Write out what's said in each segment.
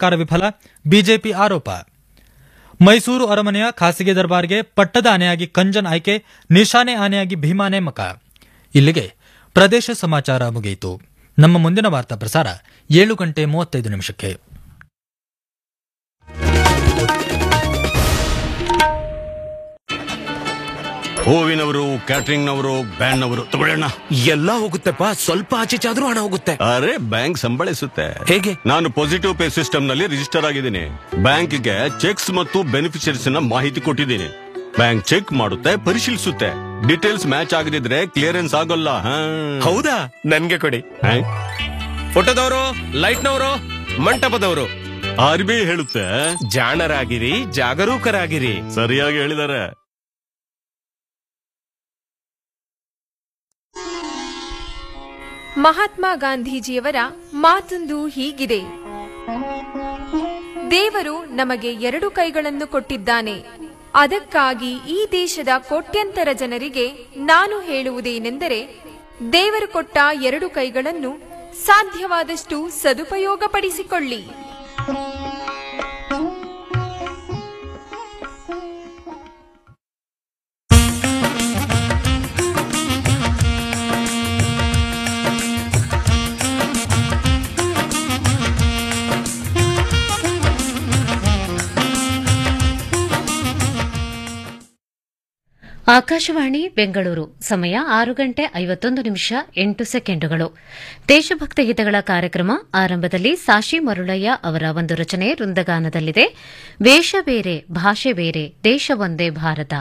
ಸರ್ಕಾರ ವಿಫಲ ಬಿಜೆಪಿ ಆರೋಪ ಮೈಸೂರು ಅರಮನೆಯ ಖಾಸಗಿ ದರ್ಬಾರ್ಗೆ ಪಟ್ಟದ ಆನೆಯಾಗಿ ಕಂಜನ್ ಆಯ್ಕೆ ನಿಶಾನೆ ಆನೆಯಾಗಿ ಭೀಮಾ ನೇಮಕ ಇಲ್ಲಿಗೆ ಪ್ರದೇಶ ಸಮಾಚಾರ ಮುಗಿಯಿತು ನಮ್ಮ ಮುಂದಿನ ವಾರ್ತಾ ಪ್ರಸಾರ ಏಳು ಗಂಟೆ ಮೂವತ್ತೈದು ನಿಮಿಷಕ್ಕೆ ಹೂವಿನವರು ಕ್ಯಾಟರಿಂಗ್ ನವರು ಬ್ಯಾಂಡ್ ನವರು ತಗೊಳ್ಳೋಣ ಎಲ್ಲ ಹೋಗುತ್ತೆಪ್ಪ ಸ್ವಲ್ಪ ಆಚೆ ಆದ್ರೂ ಹಣ ಹೋಗುತ್ತೆ ಅರೆ ಬ್ಯಾಂಕ್ ಸಂಬಳಿಸುತ್ತೆ ಹೇಗೆ ನಾನು ಪಾಸಿಟಿವ್ ಪೇ ಸಿಸ್ಟಮ್ ನಲ್ಲಿ ರಿಜಿಸ್ಟರ್ ಆಗಿದ್ದೀನಿ ಬ್ಯಾಂಕ್ಗೆ ಚೆಕ್ಸ್ ಮತ್ತು ಬೆನಿಫಿಷರೀಸ್ ನ ಮಾಹಿತಿ ಕೊಟ್ಟಿದ್ದೀನಿ ಬ್ಯಾಂಕ್ ಚೆಕ್ ಮಾಡುತ್ತೆ ಪರಿಶೀಲಿಸುತ್ತೆ ಡೀಟೇಲ್ಸ್ ಮ್ಯಾಚ್ ಆಗದಿದ್ರೆ ಕ್ಲಿಯರೆನ್ಸ್ ಆಗೋಲ್ಲ ಹಾ. ಹೌದಾ ನನ್ಗೆ ಕೊಡಿ ಹಾ? ಫೋಟೋದವರು ಲೈಟ್ನವರು ಮಂಟಪದವರು ಆರ್ ಬಿ ಐ ಹೇಳುತ್ತೆ ಜಾಣರಾಗಿರಿ ಜಾಗರೂಕರಾಗಿರಿ ಸರಿಯಾಗಿ ಹೇಳಿದ್ದಾರೆ ಮಹಾತ್ಮ ಗಾಂಧೀಜಿಯವರ ಮಾತೊಂದು ಹೀಗಿದೆ ದೇವರು ನಮಗೆ ಎರಡು ಕೈಗಳನ್ನು ಕೊಟ್ಟಿದ್ದಾನೆ ಅದಕ್ಕಾಗಿ ಈ ದೇಶದ ಕೋಟ್ಯಂತರ ಜನರಿಗೆ ನಾನು ಹೇಳುವುದೇನೆಂದರೆ ದೇವರು ಕೊಟ್ಟ ಎರಡು ಕೈಗಳನ್ನು ಸಾಧ್ಯವಾದಷ್ಟು ಸದುಪಯೋಗಪಡಿಸಿಕೊಳ್ಳಿ ಆಕಾಶವಾಣಿ ಬೆಂಗಳೂರು ಸಮಯ ಆರು ಗಂಟೆ ಐವತ್ತೊಂದು ನಿಮಿಷ ಎಂಟು ಸೆಕೆಂಡುಗಳು ದೇಶಭಕ್ತ ಗೀತೆಗಳ ಕಾರ್ಯಕ್ರಮ ಆರಂಭದಲ್ಲಿ ಸಾಶಿ ಮರುಳಯ್ಯ ಅವರ ಒಂದು ರಚನೆ ವೃಂದಗಾನದಲ್ಲಿದೆ ವೇಷ ಬೇರೆ ಭಾಷೆ ಬೇರೆ ದೇಶ ಒಂದೇ ಭಾರತ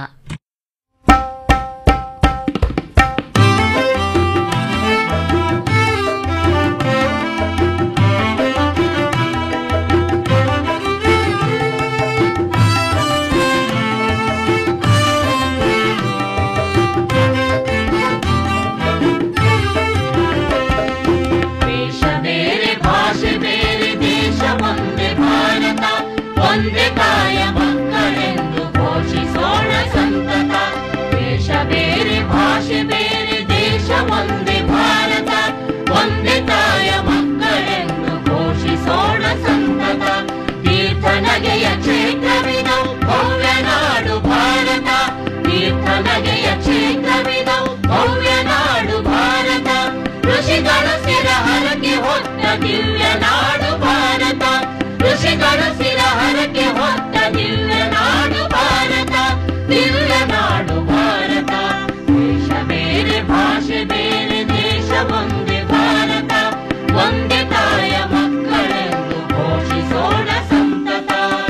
ದೇಶ ಬೇರೆ ಭಾಷೆ ಬೇರೆ ದೇಶ ಒಂದೇ ಭಾರತ ಒಂದೇ ತಾಯ ಮಕ್ಕಳೆಂದು ಘೋಷಿಸೋಣ ಸಂತತ ದೇಶ ಬೇರೆ ಭಾಷೆ ಬೇರೆ ದೇಶ ಒಂದೇ ಭಾರತ ಒಂದೇ ತಾಯ ಮಕ್ಕಳೆಂದು ಘೋಷಿಸೋಣ ಸಂತತ ತೀರ್ಥನಗೆಯ ಕ್ಷೇತ್ರವಿದು ಭವ್ಯ ನಾಡು ಭಾರತ ತೀರ್ಥನಗೆಯ ಕ್ಷೇತ್ರವಿದು ಭವ್ಯ ನಾಡು ಭಾರತ ಋಷಿಗಳ ಸಿರ ಹರಕೆ ಹೊತ್ತ ದಿವ್ಯ ನಾಡು ಭಾರತ ಋಷಿಗಳ ಸಿರ ಹರಕೆ ಹೊತ್ತ ದಿವ್ಯ ನಾಡು ಭಾರತ ದಿವ್ಯ ನಾಡು ಭಾರತ ದೇಶ ಬೇರೆ ಭಾಷೆ ಬೇರೆ ದೇಶ ಒಂದೇ ಭಾರತ ಒಂದೇ ತಾಯ ಮಕ್ಕಳೆಂದು ಘೋಷಿಸೋಣ ಸಂತತ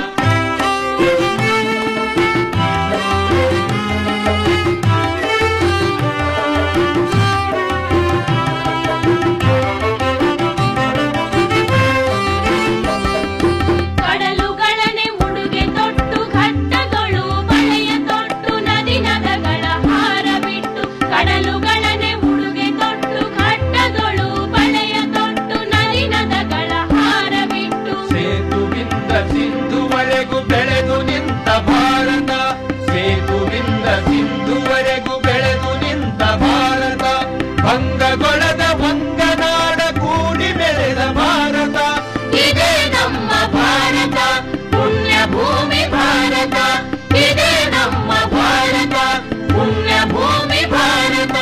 ಕಡಲುಗಳನೆ ಉಡುಗೆ ತೊಟ್ಟು ಘಟ್ಟಗಳು ಬಳೆಯ ತೊಟ್ಟು ನದಿ ನದಗಳ ಹಾರ ಬಿಟ್ಟು ಕಡಲುಗಳನೆ ಉಡುಗೆ ತೊಟ್ಟು ಘಟ್ಟಗಳು ಬಳೆಯ ತೊಟ್ಟು ನದಿ ನದಗಳ ಹಾರ ಬಿಟ್ಟು ಸೇತುವಿಂದ ಸಿಂಧುವರೆಗೂ ಬೆಳೆದು ನಿಂತ ಭಾರತ ಸೇತುವಿಂದ ಸಿಂಧುವರೆಗೂ ಬೆಳೆದು ನಿಂತ ಭಾರತ ಭಂಗಗೊಳದ ವಂಗನಾಡ ಕೂಡಿ ಬೆಳೆದ ಭಾರತ ಇದೇ ನಮ್ಮ ಭಾರತ ಪುಣ್ಯ ಭೂಮಿ ಭಾರತ ಇದೇ ನಮ್ಮ ಭಾರತ ಪುಣ್ಯ ಭೂಮಿ ಭಾರತ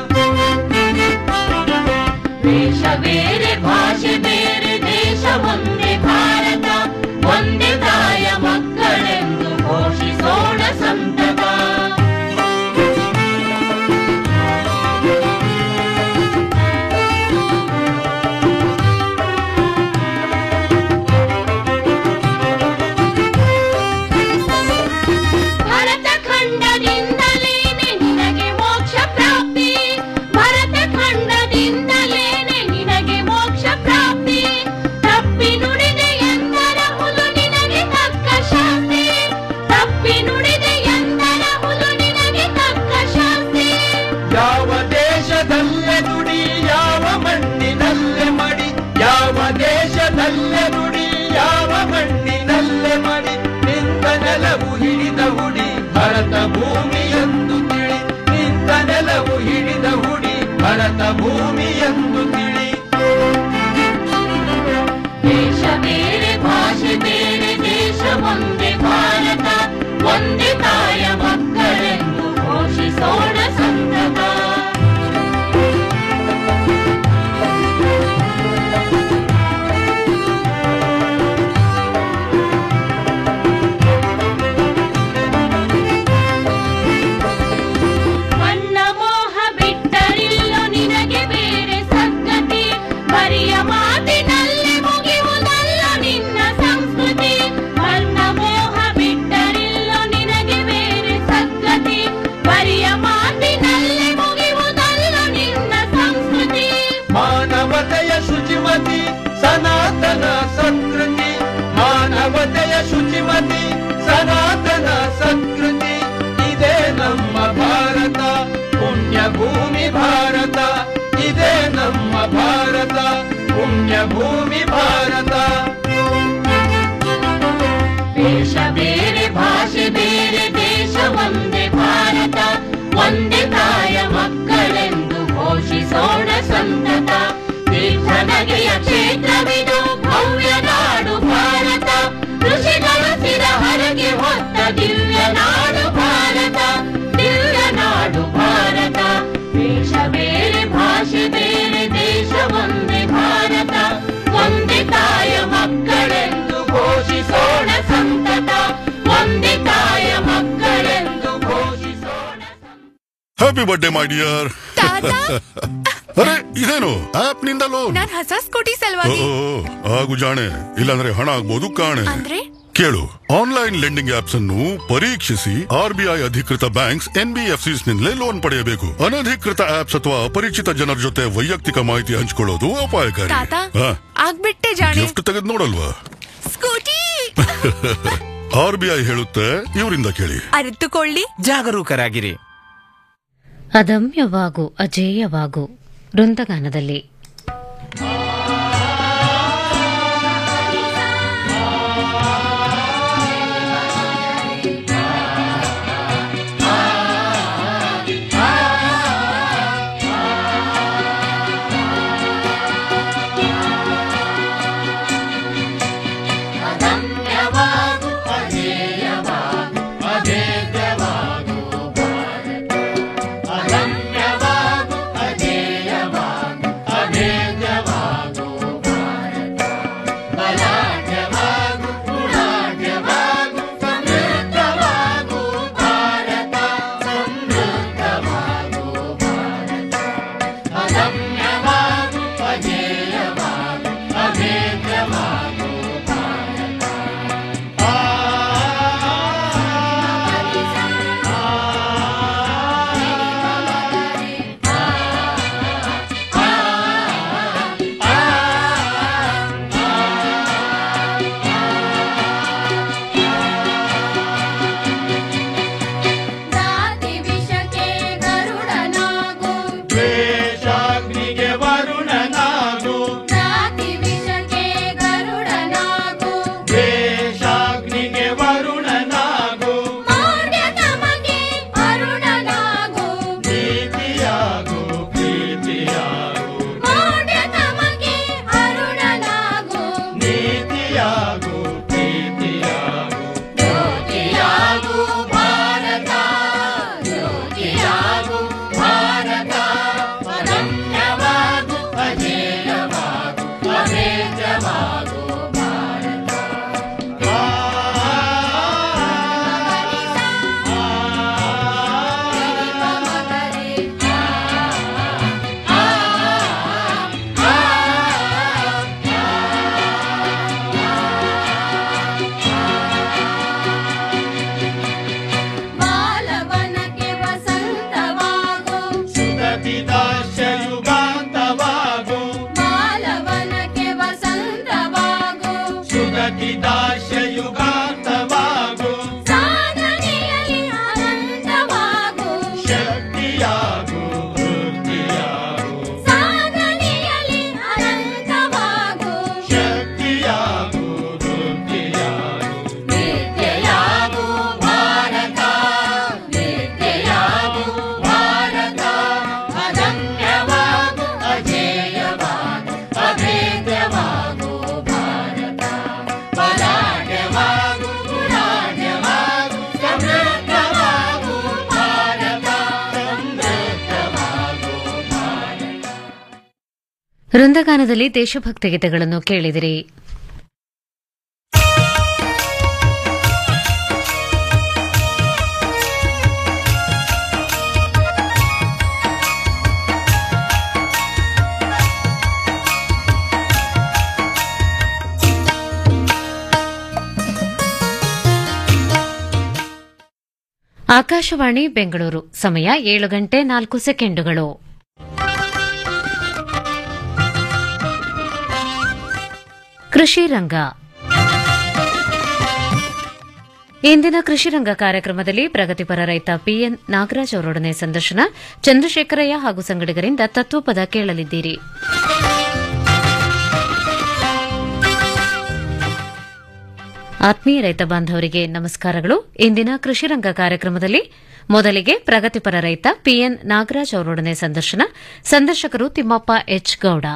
ದೇಶ ಬೇರೆ ಭಾಷೆ ಬೇರೆ ದೇಶ ಒಂದೇ ಭಾರತ ಒಂದೇ ತಾಯ ಮಕ್ಕಳೆಂದು ಘೋಷಿಸೋಣ ಸಂತತ ಭರತ ಖಂಡದಿಂದಲೇನೆ ನಿನಗೆ ಮೋಕ್ಷ ಪ್ರಾಪ್ತಿ ಭರತ ಖಂಡದಿಂದಲೇನೆ ನಿನಗೆ ಮೋಕ್ಷ ಪ್ರಾಪ್ತಿ ತಪ್ಪಿ ನುಡಿದೆ ಎಂದರ ಹುಲು ನಿನಗೆ ತಕ್ಕ ಶಾಸ್ತಿ ತಪ್ಪಿ ನುಡಿದೆ ಎಂದರ ಹುಲು ನಿನಗೆ ತಕ್ಕ ಶಾಸ್ತಿ ಯಾವ ದೇಶದಲ್ಲೇ ನುಡಿ ಯಾವ ಮಣ್ಣಿನಲ್ಲೇ ಮಡಿ ಯಾವ ದೇಶದಲ್ಲೇ ನುಡಿ ಯಾವ ಮಣ್ಣಿನಲ್ಲೇ ಮಡಿ ನಿಂತ ನೆಲವು ಹಿಡಿದ ಹುಡಿ ಭರತ ಭೂಮಿಯೆಂದು ತಿಳಿ ನಿಂತ ನೆಲವು ಹಿಡಿದ ಹುಡಿ ಭರತ ಭೂಮಿಯೆಂದು ತಿಳಿ ದೇಶ ಬೇರೆ ಭಾಷೆ ನಮ್ಮ ಭಾರತ ಪುಣ್ಯ ಭೂಮಿ ಭಾರತ ದೇಶ ಬೇರೆ ಭಾಷೆ ಬೇರೆ ದೇಶ ಒಂದೇ ಭಾರತ ಒಂದೇ ತಾಯ ಮಕ್ಕಳೆಂದು ಘೋಷಿಸೋಣ ಸಂತತ ತೀರ್ಥ ನಗೆಯ ಕ್ಷೇತ್ರವಿದು ಭವ್ಯ ನಾಡು ಭಾರತ ಋಷಿಗಳ ಸಿರ ಹರಗೆ ಹೊತ್ತ ದಿವ್ಯ ನಾಡು ಭಾರತ ದಿವ್ಯ ನಾಡು ಭಾರತ ದೇಶ ಬೇರೆ ಭಾಷೆ ಬೇರೆ ದೇಶ ಒಂದೇ ಭಾರತ ಒಂದೇ ತಾಯ ಮಕ್ಕಳೆಂದು ಘೋಷಿಸೋಣ ಸಂತತ ಒಂದೇ ತಾಯ ಮಕ್ಕಳೆಂದು ಘೋಷಿಸೋಣ ಹ್ಯಾಪಿ ಬರ್ಡೇ ಮೈ ಡಿಯರ್ ಅರೆ ಇದೇನು ಆಪ್ ನಿಂದ ಲೋನ್ ನಾನ್ ಹೊಸ ಸ್ಕೂಟಿ ಸಲುವಾಗಿ ಆಗು ಜಾಣೆ ಇಲ್ಲಾಂದ್ರೆ ಹಣ ಆಗ್ಬೋದು ಕಾಣೆ ಅಂದ್ರೆ ಕೇಳು ಆನ್ಲೈನ್ ಲೆಂಡಿಂಗ್ ಆಪ್ಸ್ ಅನ್ನು ಪರೀಕ್ಷಿಸಿ ಆರ್ ಬಿ ಐ ಅಧಿಕೃತ ಬ್ಯಾಂಕ್ಸ್ ಎನ್ ಬಿ ಎಫ್ ನಿಂದಲೇ ಲೋನ್ ಪಡೆಯಬೇಕು ಅನಧಿಕೃತ ಆಪ್ಸ್ ಅಥವಾ ಅಪರಿಚಿತ ಜನರ ಜೊತೆ ವೈಯಕ್ತಿಕ ಮಾಹಿತಿ ಹಂಚಿಕೊಳ್ಳೋದು ಅಪಾಯಕಾರಿ ತಾತ ಹಾ, ಆಗ್ಬಿಟ್ಟೆ ಜಾಣೆ ಗಿಫ್ಟ್ ತೆಗೆದು ನೋಡಲ್ವಾ ಸ್ಕೂಟಿ ಆರ್ ಬಿ ಐ ಹೇಳುತ್ತೆ ಇವರಿಂದ ಕೇಳಿ ಅರಿತುಕೊಳ್ಳಿ ಜಾಗರೂಕರಾಗಿರಿ ಅದಮ್ಯವಾಗು ಅಜೇಯವಾಗು ವೃಂದಗಾನದಲ್ಲಿ ಅದಮ್ಯವಾಗು ಅಜೇಯವಾಗು ಅಭೇದ್ಯವಾಗು ಭಾರತ ಅದಮ್ಯವಾಗು ಅಜೇಯವಾಗು ಅಭೇದ್ಯವಾಗು ಭಾರತ ಬಲಾಢ್ಯವಾಗು ಗುಣಾಢ್ಯವಾಗು ಸಮೃದ್ಧವಾಗು ಭಾರತ ಸಮೃದ್ಧವಾಗು ಭಾರತ ಅದಮ್ಯವಾಗು ಅಜೇಯವಾಗು ಅಭೇದ್ಯವಾಗು ಜಾತಿ ವಿಷಕ್ಕೆ ಗರುಡನಾಗು ದ್ವೇಷಾಗ್ನಿಗೆ ವರುಣನಾಗು ಜಾತಿ ವಿಷಕ್ಕೆ ಗರುಡನಾಗು ದ್ವೇಷಾಗ್ನಿಗೆ ವರುಣನಾಗು ಮಾರ್ಯ ನಮಗೆ ಅರುಣನಾಗು ಪ್ರೀತಿಯಾಗು ಪ್ರೀತಿಯಾಗು ಮಾರ್ಯ ನಮಗೆ ಅರುಣನಾಗು ನೀತಿಯಾಗು ಪ್ರೀತಿಯಾಗು ಜ್ಯೋತಿಯಾಗು ಭಾರತ ಜ್ಯೋತಿಯಾಗು ಭಾರತ ಅದಮ್ಯವಾಗು ಅಜೇಯವಾಗು ಅಭೇದ್ಯವಾಗು ಭಾರತ ಬಾಲವನಕ್ಕೆ ವಸಂತವಾಗು ಸುಗತಿ ದಾಸ್ಯಯುಗಾಂತವಾಗು ಬಾಲವನಕ್ಕೆ ವಸಂತವಾಗು ಸುಗತಿ ದಾಸ್ಯಯುಗಾಂತವಾಗು ಸಾಧನೆಯಲ್ಲಿ ಅನಂತವಾಗು ಶಕ್ತಿಯಾಗು ವೃದ್ಧಿಯಾಗು ಸಾಧನೆಯಲ್ಲಿ ಅನಂತವಾಗು ಶಕ್ತಿಯಾಗು ವೃದ್ಧಿಯಾಗು ವಿದ್ಯೆಯಾಗು ಭಾರತ ವಿದ್ಯೆಯಾಗು ಭಾರತ ಅದಮ್ಯವಾಗು ಅಜೇಯವಾಗು ಅಭೇದ್ಯವಾಗು ಭಾರತ ಬಲಾಢ್ಯವಾಗು ಗುಣಾಢ್ಯವಾಗು ಸಮೃದ್ಧವಾಗು ಭಾರತ ಸಮೃದ್ಧವಾಗು ಭಾರತ ವೃಂದಗಾನದಲ್ಲಿ ದೇಶಭಕ್ತಿ ಗೀತೆಗಳನ್ನು ಕೇಳಿದಿರಿ ಆಕಾಶವಾಣಿ ಬೆಂಗಳೂರು ಸಮಯ ಏಳು ಗಂಟೆ ನಾಲ್ಕು ಸೆಕೆಂಡುಗಳು ಕೃಷಿ ರಂಗ ಇಂದಿನ ಕೃಷಿ ರಂಗ ಕಾರ್ಯಕ್ರಮದಲ್ಲಿ ಪ್ರಗತಿಪರ ರೈತ ಪಿಎನ್ ನಾಗರಾಜ್ ಅವರೊಡನೆ ಸಂದರ್ಶನ ಚಂದ್ರಶೇಖರಯ್ಯ ಹಾಗೂ ಸಂಗಡಿಗರಿಂದ ತತ್ವಪದ ಕೇಳಲಿದ್ದೀರಿ ಆತ್ಮೀಯ ರೈತ ಬಾಂಧವರಿಗೆ ನಮಸ್ಕಾರಗಳು ಇಂದಿನ ಕೃಷಿ ರಂಗ ಕಾರ್ಯಕ್ರಮದಲ್ಲಿ ಮೊದಲಿಗೆ ಪ್ರಗತಿಪರ ರೈತ ಪಿಎನ್ ನಾಗರಾಜ್ ಅವರೊಡನೆ ಸಂದರ್ಶನ ಸಂದರ್ಶಕರು ತಿಮ್ಮಪ್ಪ ಎಚ್ ಗೌಡ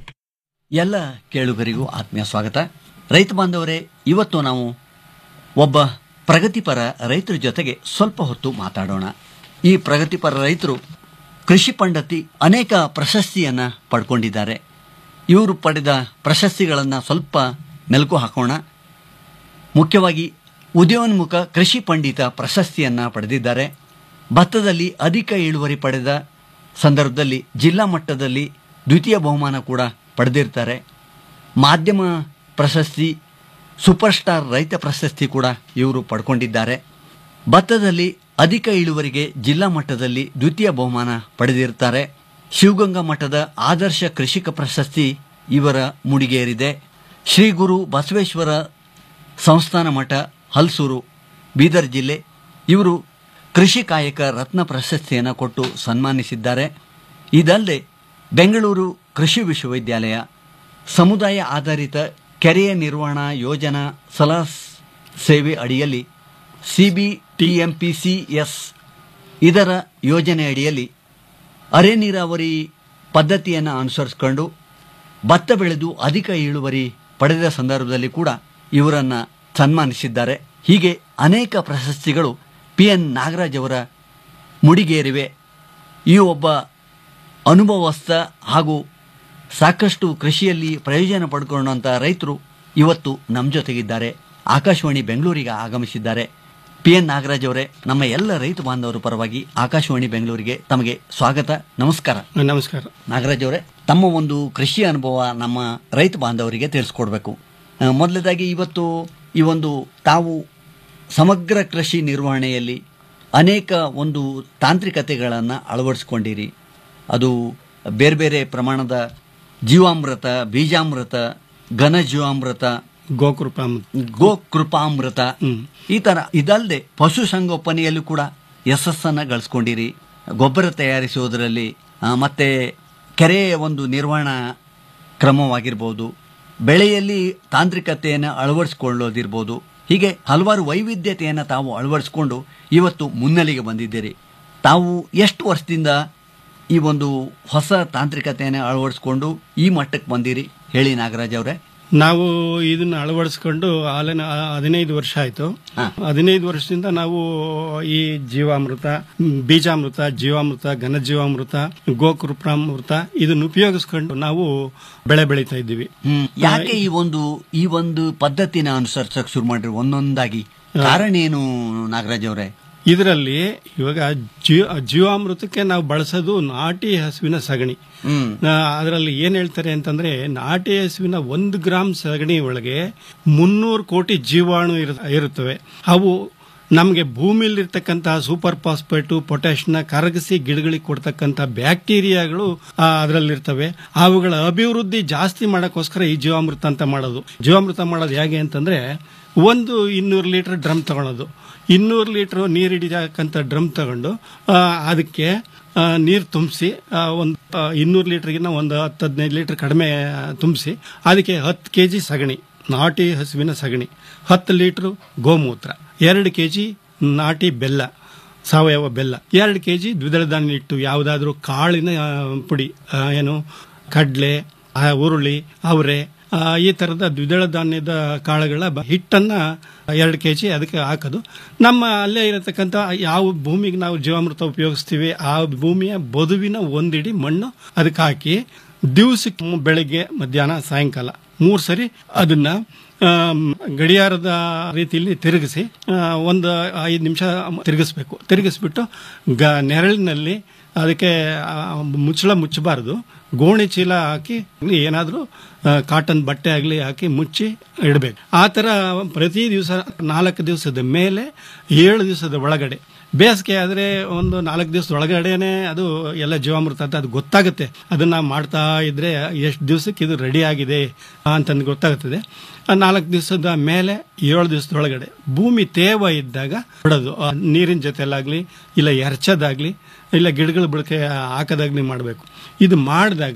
ಎಲ್ಲ ಕೇಳುಗರಿಗೂ ಆತ್ಮೀಯ ಸ್ವಾಗತ ರೈತ ಬಾಂಧವರೇ ಇವತ್ತು ನಾವು ಒಬ್ಬ ಪ್ರಗತಿಪರ ರೈತರ ಜೊತೆಗೆ ಸ್ವಲ್ಪ ಹೊತ್ತು ಮಾತಾಡೋಣ ಈ ಪ್ರಗತಿಪರ ರೈತರು ಕೃಷಿ ಪಂಡತಿ ಅನೇಕ ಪ್ರಶಸ್ತಿಯನ್ನು ಪಡ್ಕೊಂಡಿದ್ದಾರೆ ಇವರು ಪಡೆದ ಪ್ರಶಸ್ತಿಗಳನ್ನು ಸ್ವಲ್ಪ ಮೆಲುಕು ಹಾಕೋಣ ಮುಖ್ಯವಾಗಿ ಉದಯೋನ್ಮುಖ ಕೃಷಿ ಪಂಡಿತ ಪ್ರಶಸ್ತಿಯನ್ನು ಪಡೆದಿದ್ದಾರೆ ಭತ್ತದಲ್ಲಿ ಅಧಿಕ ಇಳುವರಿ ಪಡೆದ ಸಂದರ್ಭದಲ್ಲಿ ಜಿಲ್ಲಾ ಮಟ್ಟದಲ್ಲಿ ದ್ವಿತೀಯ ಬಹುಮಾನ ಕೂಡ ಪಡೆದಿರ್ತಾರೆ ಮಾಧ್ಯಮ ಪ್ರಶಸ್ತಿ ಸೂಪರ್ ಸ್ಟಾರ್ ರೈತ ಪ್ರಶಸ್ತಿ ಕೂಡ ಇವರು ಪಡ್ಕೊಂಡಿದ್ದಾರೆ ಭತ್ತದಲ್ಲಿ ಅಧಿಕ ಇಳುವರಿಗೆ ಜಿಲ್ಲಾ ಮಟ್ಟದಲ್ಲಿ ದ್ವಿತೀಯ ಬಹುಮಾನ ಪಡೆದಿರುತ್ತಾರೆ ಶಿವಗಂಗಾ ಮಠದ ಆದರ್ಶ ಕೃಷಿಕ ಪ್ರಶಸ್ತಿ ಇವರ ಮುಡಿಗೇರಿದೆ ಶ್ರೀ ಗುರು ಬಸವೇಶ್ವರ ಸಂಸ್ಥಾನ ಮಠ ಹಲ್ಸೂರು ಬೀದರ್ ಜಿಲ್ಲೆ ಇವರು ಕೃಷಿ ಕಾಯಕ ರತ್ನ ಪ್ರಶಸ್ತಿಯನ್ನು ಕೊಟ್ಟು ಸನ್ಮಾನಿಸಿದ್ದಾರೆ ಇದಲ್ಲದೆ ಬೆಂಗಳೂರು ಕೃಷಿ ವಿಶ್ವವಿದ್ಯಾಲಯ ಸಮುದಾಯ ಆಧಾರಿತ ಕೆರೆಯ ನಿರ್ವಹಣಾ ಯೋಜನಾ ಸಲಹಾ ಸೇವೆ ಅಡಿಯಲ್ಲಿ ಸಿಬಿ ಟಿಎಂಪಿಸಿಎಸ್ ಇದರ ಯೋಜನೆ ಅಡಿಯಲ್ಲಿ ಅರೆ ನೀರಾವರಿ ಪದ್ಧತಿಯನ್ನು ಅನುಸರಿಸಿಕೊಂಡು ಭತ್ತ ಬೆಳೆದು ಅಧಿಕ ಇಳುವರಿ ಪಡೆದ ಸಂದರ್ಭದಲ್ಲಿ ಕೂಡ ಇವರನ್ನು ಸನ್ಮಾನಿಸಿದ್ದಾರೆ ಹೀಗೆ ಅನೇಕ ಪ್ರಶಸ್ತಿಗಳು ಪಿ ಎನ್ ನಾಗರಾಜ್ ಅವರ ಮುಡಿಗೇರಿವೆ ಈ ಒಬ್ಬ ಅನುಭವಸ್ಥ ಹಾಗೂ ಸಾಕಷ್ಟು ಕೃಷಿಯಲ್ಲಿ ಪ್ರಯೋಜನ ಪಡ್ಕೊಂಡಂಥ ರೈತರು ಇವತ್ತು ನಮ್ಮ ಜೊತೆಗಿದ್ದಾರೆ ಆಕಾಶವಾಣಿ ಬೆಂಗಳೂರಿಗೆ ಆಗಮಿಸಿದ್ದಾರೆ ಪಿ ಎನ್ ನಾಗರಾಜ್ ಅವರೇ ನಮ್ಮ ಎಲ್ಲ ರೈತ ಬಾಂಧವರ ಪರವಾಗಿ ಆಕಾಶವಾಣಿ ಬೆಂಗಳೂರಿಗೆ ತಮಗೆ ಸ್ವಾಗತ ನಮಸ್ಕಾರ ನಮಸ್ಕಾರ ನಾಗರಾಜ್ ಅವರೇ ತಮ್ಮ ಒಂದು ಕೃಷಿ ಅನುಭವ ನಮ್ಮ ರೈತ ಬಾಂಧವರಿಗೆ ತಿಳಿಸ್ಕೊಡ್ಬೇಕು ಆ, ಮೊದಲನೇದಾಗಿ ಇವತ್ತು ಈ ಒಂದು ತಾವು ಸಮಗ್ರ ಕೃಷಿ ನಿರ್ವಹಣೆಯಲ್ಲಿ ಅನೇಕ ಒಂದು ತಾಂತ್ರಿಕತೆಗಳನ್ನು ಅಳವಡಿಸ್ಕೊಂಡಿರಿ ಅದು ಬೇರೆ ಬೇರೆ ಪ್ರಮಾಣದ ಜೀವಾಮೃತ ಬೀಜಾಮೃತ ಘನ ಜೀವಾಮೃತ ಗೋಕೃಪ ಗೋಕೃಪಾಮೃತ ಈ ತರ ಇದಲ್ಲದೆ ಪಶುಸಂಗೋಪನೆಯಲ್ಲೂ ಕೂಡ ಯಶಸ್ಸನ್ನ ಗಳಿಸ್ಕೊಂಡಿರಿ ಗೊಬ್ಬರ ತಯಾರಿಸುವುದರಲ್ಲಿ ಆ, ಮತ್ತೆ ಕೆರೆಯ ಒಂದು ನಿರ್ವಹಣಾ ಕ್ರಮವಾಗಿರ್ಬೋದು ಬೆಳೆಯಲ್ಲಿ ತಾಂತ್ರಿಕತೆಯನ್ನು ಅಳವಡಿಸಿಕೊಳ್ಳೋದಿರ್ಬೋದು ಹೀಗೆ ಹಲವಾರು ವೈವಿಧ್ಯತೆಯನ್ನು ತಾವು ಅಳವಡಿಸಿಕೊಂಡು ಇವತ್ತು ಮುನ್ನೆಲೆಗೆ ಬಂದಿದ್ದೀರಿ ತಾವು ಎಷ್ಟು ವರ್ಷದಿಂದ ಈ ಒಂದು ಹೊಸ ತಾಂತ್ರಿಕತೆಯನ್ನು ಅಳವಡಿಸಿಕೊಂಡು ಈ ಮಟ್ಟಕ್ಕೆ ಬಂದಿರಿ ಹೇಳಿ ನಾಗರಾಜ್ ಅವರೇ ನಾವು ಇದನ್ನ ಅಳವಡಿಸ್ಕೊಂಡು ಆಲೇನ ಹದಿನೈದು ವರ್ಷ ಆಯ್ತು ಹದಿನೈದು ವರ್ಷದಿಂದ ನಾವು ಈ ಜೀವಾಮೃತ ಮ್, ಬೀಜಾಮೃತ ಜೀವಾಮೃತ ಘನ ಜೀವಾಮೃತ ಗೋಕೃಪಾಮೃತ ಇದನ್ನ ಉಪಯೋಗಿಸ್ಕೊಂಡು ನಾವು ಬೆಳೆ ಬೆಳೀತಾ ಇದ್ದೀವಿ ಯಾಕೆ ಈ ಒಂದು ಈ ಒಂದು ಪದ್ಧತಿನ ಅನುಸರಿಸಕ್ ಶುರು ಮಾಡ್ರಿ ಒಂದೊಂದಾಗಿ ಕಾರಣ ಏನು ನಾಗರಾಜ್ ಅವರೇ ಇದರಲ್ಲಿ ಇವಾಗ ಜೀವ ಜೀವಾಮೃತಕ್ಕೆ ನಾವು ಬಳಸೋದು ನಾಟಿ ಹಸುವಿನ ಸಗಣಿ ಅದರಲ್ಲಿ ಏನ್ ಹೇಳ್ತಾರೆ ಅಂತಂದ್ರೆ ನಾಟಿ ಹಸುವಿನ ಒಂದು ಗ್ರಾಮ್ ಸಗಣಿ ಒಳಗೆ ಮುನ್ನೂರು ಕೋಟಿ ಜೀವಾಣು ಇರು- ಇರುತ್ತವೆ ಅವು ನಮಗೆ ಭೂಮಿಯಲ್ಲಿರ್ತಕ್ಕಂತಹ ಸೂಪರ್ ಫಾಸ್ಫೇಟು ಪೊಟ್ಯಾಶ್ನ ಕರಗಿಸಿ ಗಿಡಗಳಿಗೆ ಕೊಡ್ತಕ್ಕಂಥ ಬ್ಯಾಕ್ಟೀರಿಯಾಗಳು ಅದರಲ್ಲಿರ್ತವೆ ಅವುಗಳ ಅಭಿವೃದ್ಧಿ ಜಾಸ್ತಿ ಮಾಡೋಕ್ಕೋಸ್ಕರ ಈ ಜೀವಾಮೃತ ಅಂತ ಮಾಡೋದು ಜೀವಾಮೃತ ಮಾಡೋದು ಹೇಗೆ ಅಂತಂದ್ರೆ ಒಂದು ಇನ್ನೂರು ಲೀಟರ್ ಡ್ರಮ್ ತಗೊಳೋದು ಇನ್ನೂರು ಲೀಟರ್ ನೀರು ಹಿಡಿತಕ್ಕಂಥ ಡ್ರಮ್ ತಗೊಂಡು ಆ, ಅದಕ್ಕೆ ನೀರು ತುಂಬಿಸಿ ಒಂದು ಇನ್ನೂರು ಲೀಟರ್ಗಿನ್ನ ಒಂದು ಹತ್ತು ಹದಿನೈದು ಲೀಟರ್ ಕಡಿಮೆ ತುಂಬಿಸಿ ಅದಕ್ಕೆ ಹತ್ತು ಕೆ ಜಿ ಸಗಣಿ ನಾಟಿ ಹಸುವಿನ ಸಗಣಿ ಹತ್ತು ಲೀಟ್ರು ಗೋಮೂತ್ರ ಎರಡು ಕೆ ಜಿ ನಾಟಿ ಬೆಲ್ಲ ಸಾವಯವ ಬೆಲ್ಲ ಎರಡು ಕೆ ಜಿ ದ್ವಿದಳ ಧಾನ್ಯ ಹಿಟ್ಟು ಯಾವುದಾದ್ರೂ ಕಾಳಿನ ಆ, ಪುಡಿ ಆ, ಏನು ಕಡಲೆ ಹುರುಳಿ ಅವರೆ ಆ, ಈ ಥರದ ದ್ವಿದಳ ಧಾನ್ಯದ ಕಾಳುಗಳ ಬ- ಹಿಟ್ಟನ್ನ ಎರಡು ಕೆ ಜಿ ಅದಕ್ಕೆ ಹಾಕೋದು ನಮ್ಮ ಅಲ್ಲೇ ಇರತಕ್ಕಂಥ ಯಾವ ಭೂಮಿಗೆ ನಾವು ಜೀವಾಮೃತ ಉಪಯೋಗಿಸ್ತೀವಿ ಆ ಭೂಮಿಯ ಬದುವಿನ ಒಂದಿಡಿ ಮಣ್ಣು ಅದಕ್ಕೆ ಹಾಕಿ ದಿವಸಕ್ಕೆ ಬೆಳಗ್ಗೆ ಮಧ್ಯಾಹ್ನ ಸಾಯಂಕಾಲ ಮೂರು ಸರಿ ಅದನ್ನ ಆಮ್, ಗಡಿಯಾರದ ರೀತಿಯಲ್ಲಿ ತಿರುಗಿಸಿ ಆ, ಒಂದು ಐದು ನಿಮಿಷ ತಿರುಗಿಸ್ಬೇಕು ತಿರುಗಿಸ್ಬಿಟ್ಟು ಗ ನೆರಳಿನಲ್ಲಿ ಅದಕ್ಕೆ ಆ, ಮುಚ್ಚಳ ಮುಚ್ಚಬಾರದು ಗೋಣಿ ಚೀಲ ಹಾಕಿ ಏನಾದರೂ ಕಾಟನ್ ಬಟ್ಟೆ ಆಗಲಿ ಹಾಕಿ ಮುಚ್ಚಿ ಇಡಬೇಕು ಆ ಥರ ಪ್ರತಿ ದಿವಸ ನಾಲ್ಕು ದಿವಸದ ಮೇಲೆ ಏಳು ದಿವಸದ ಒಳಗಡೆ ಬೇಸಿಗೆ ಆದರೆ ಒಂದು ನಾಲ್ಕು ದಿವಸದ ಒಳಗಡೆನೆ ಅದು ಎಲ್ಲ ಜೀವಾಮೃತ ಅಂತ ಅದು ಗೊತ್ತಾಗುತ್ತೆ ಅದನ್ನ ಮಾಡ್ತಾ ಇದ್ರೆ ಎಷ್ಟು ದಿವಸಕ್ಕೆ ಇದು ರೆಡಿ ಆಗಿದೆ ಅಂತಂದು ಗೊತ್ತಾಗುತ್ತದೆ ಆ ನಾಲ್ಕು ದಿವಸದ ಮೇಲೆ ಏಳು ದಿವಸದೊಳಗಡೆ ಭೂಮಿ ತೇವ ಇದ್ದಾಗ ಬಿಡೋದು ಆ ನೀರಿನ ಜೊತೆಲಾಗ್ಲಿ ಇಲ್ಲ ಎರ್ಚೋದಾಗ್ಲಿ ಇಲ್ಲ ಗಿಡಗಳ ಬಳಕೆ ಹಾಕೋದಾಗ್ಲಿ ಮಾಡಬೇಕು ಇದು ಮಾಡಿದಾಗ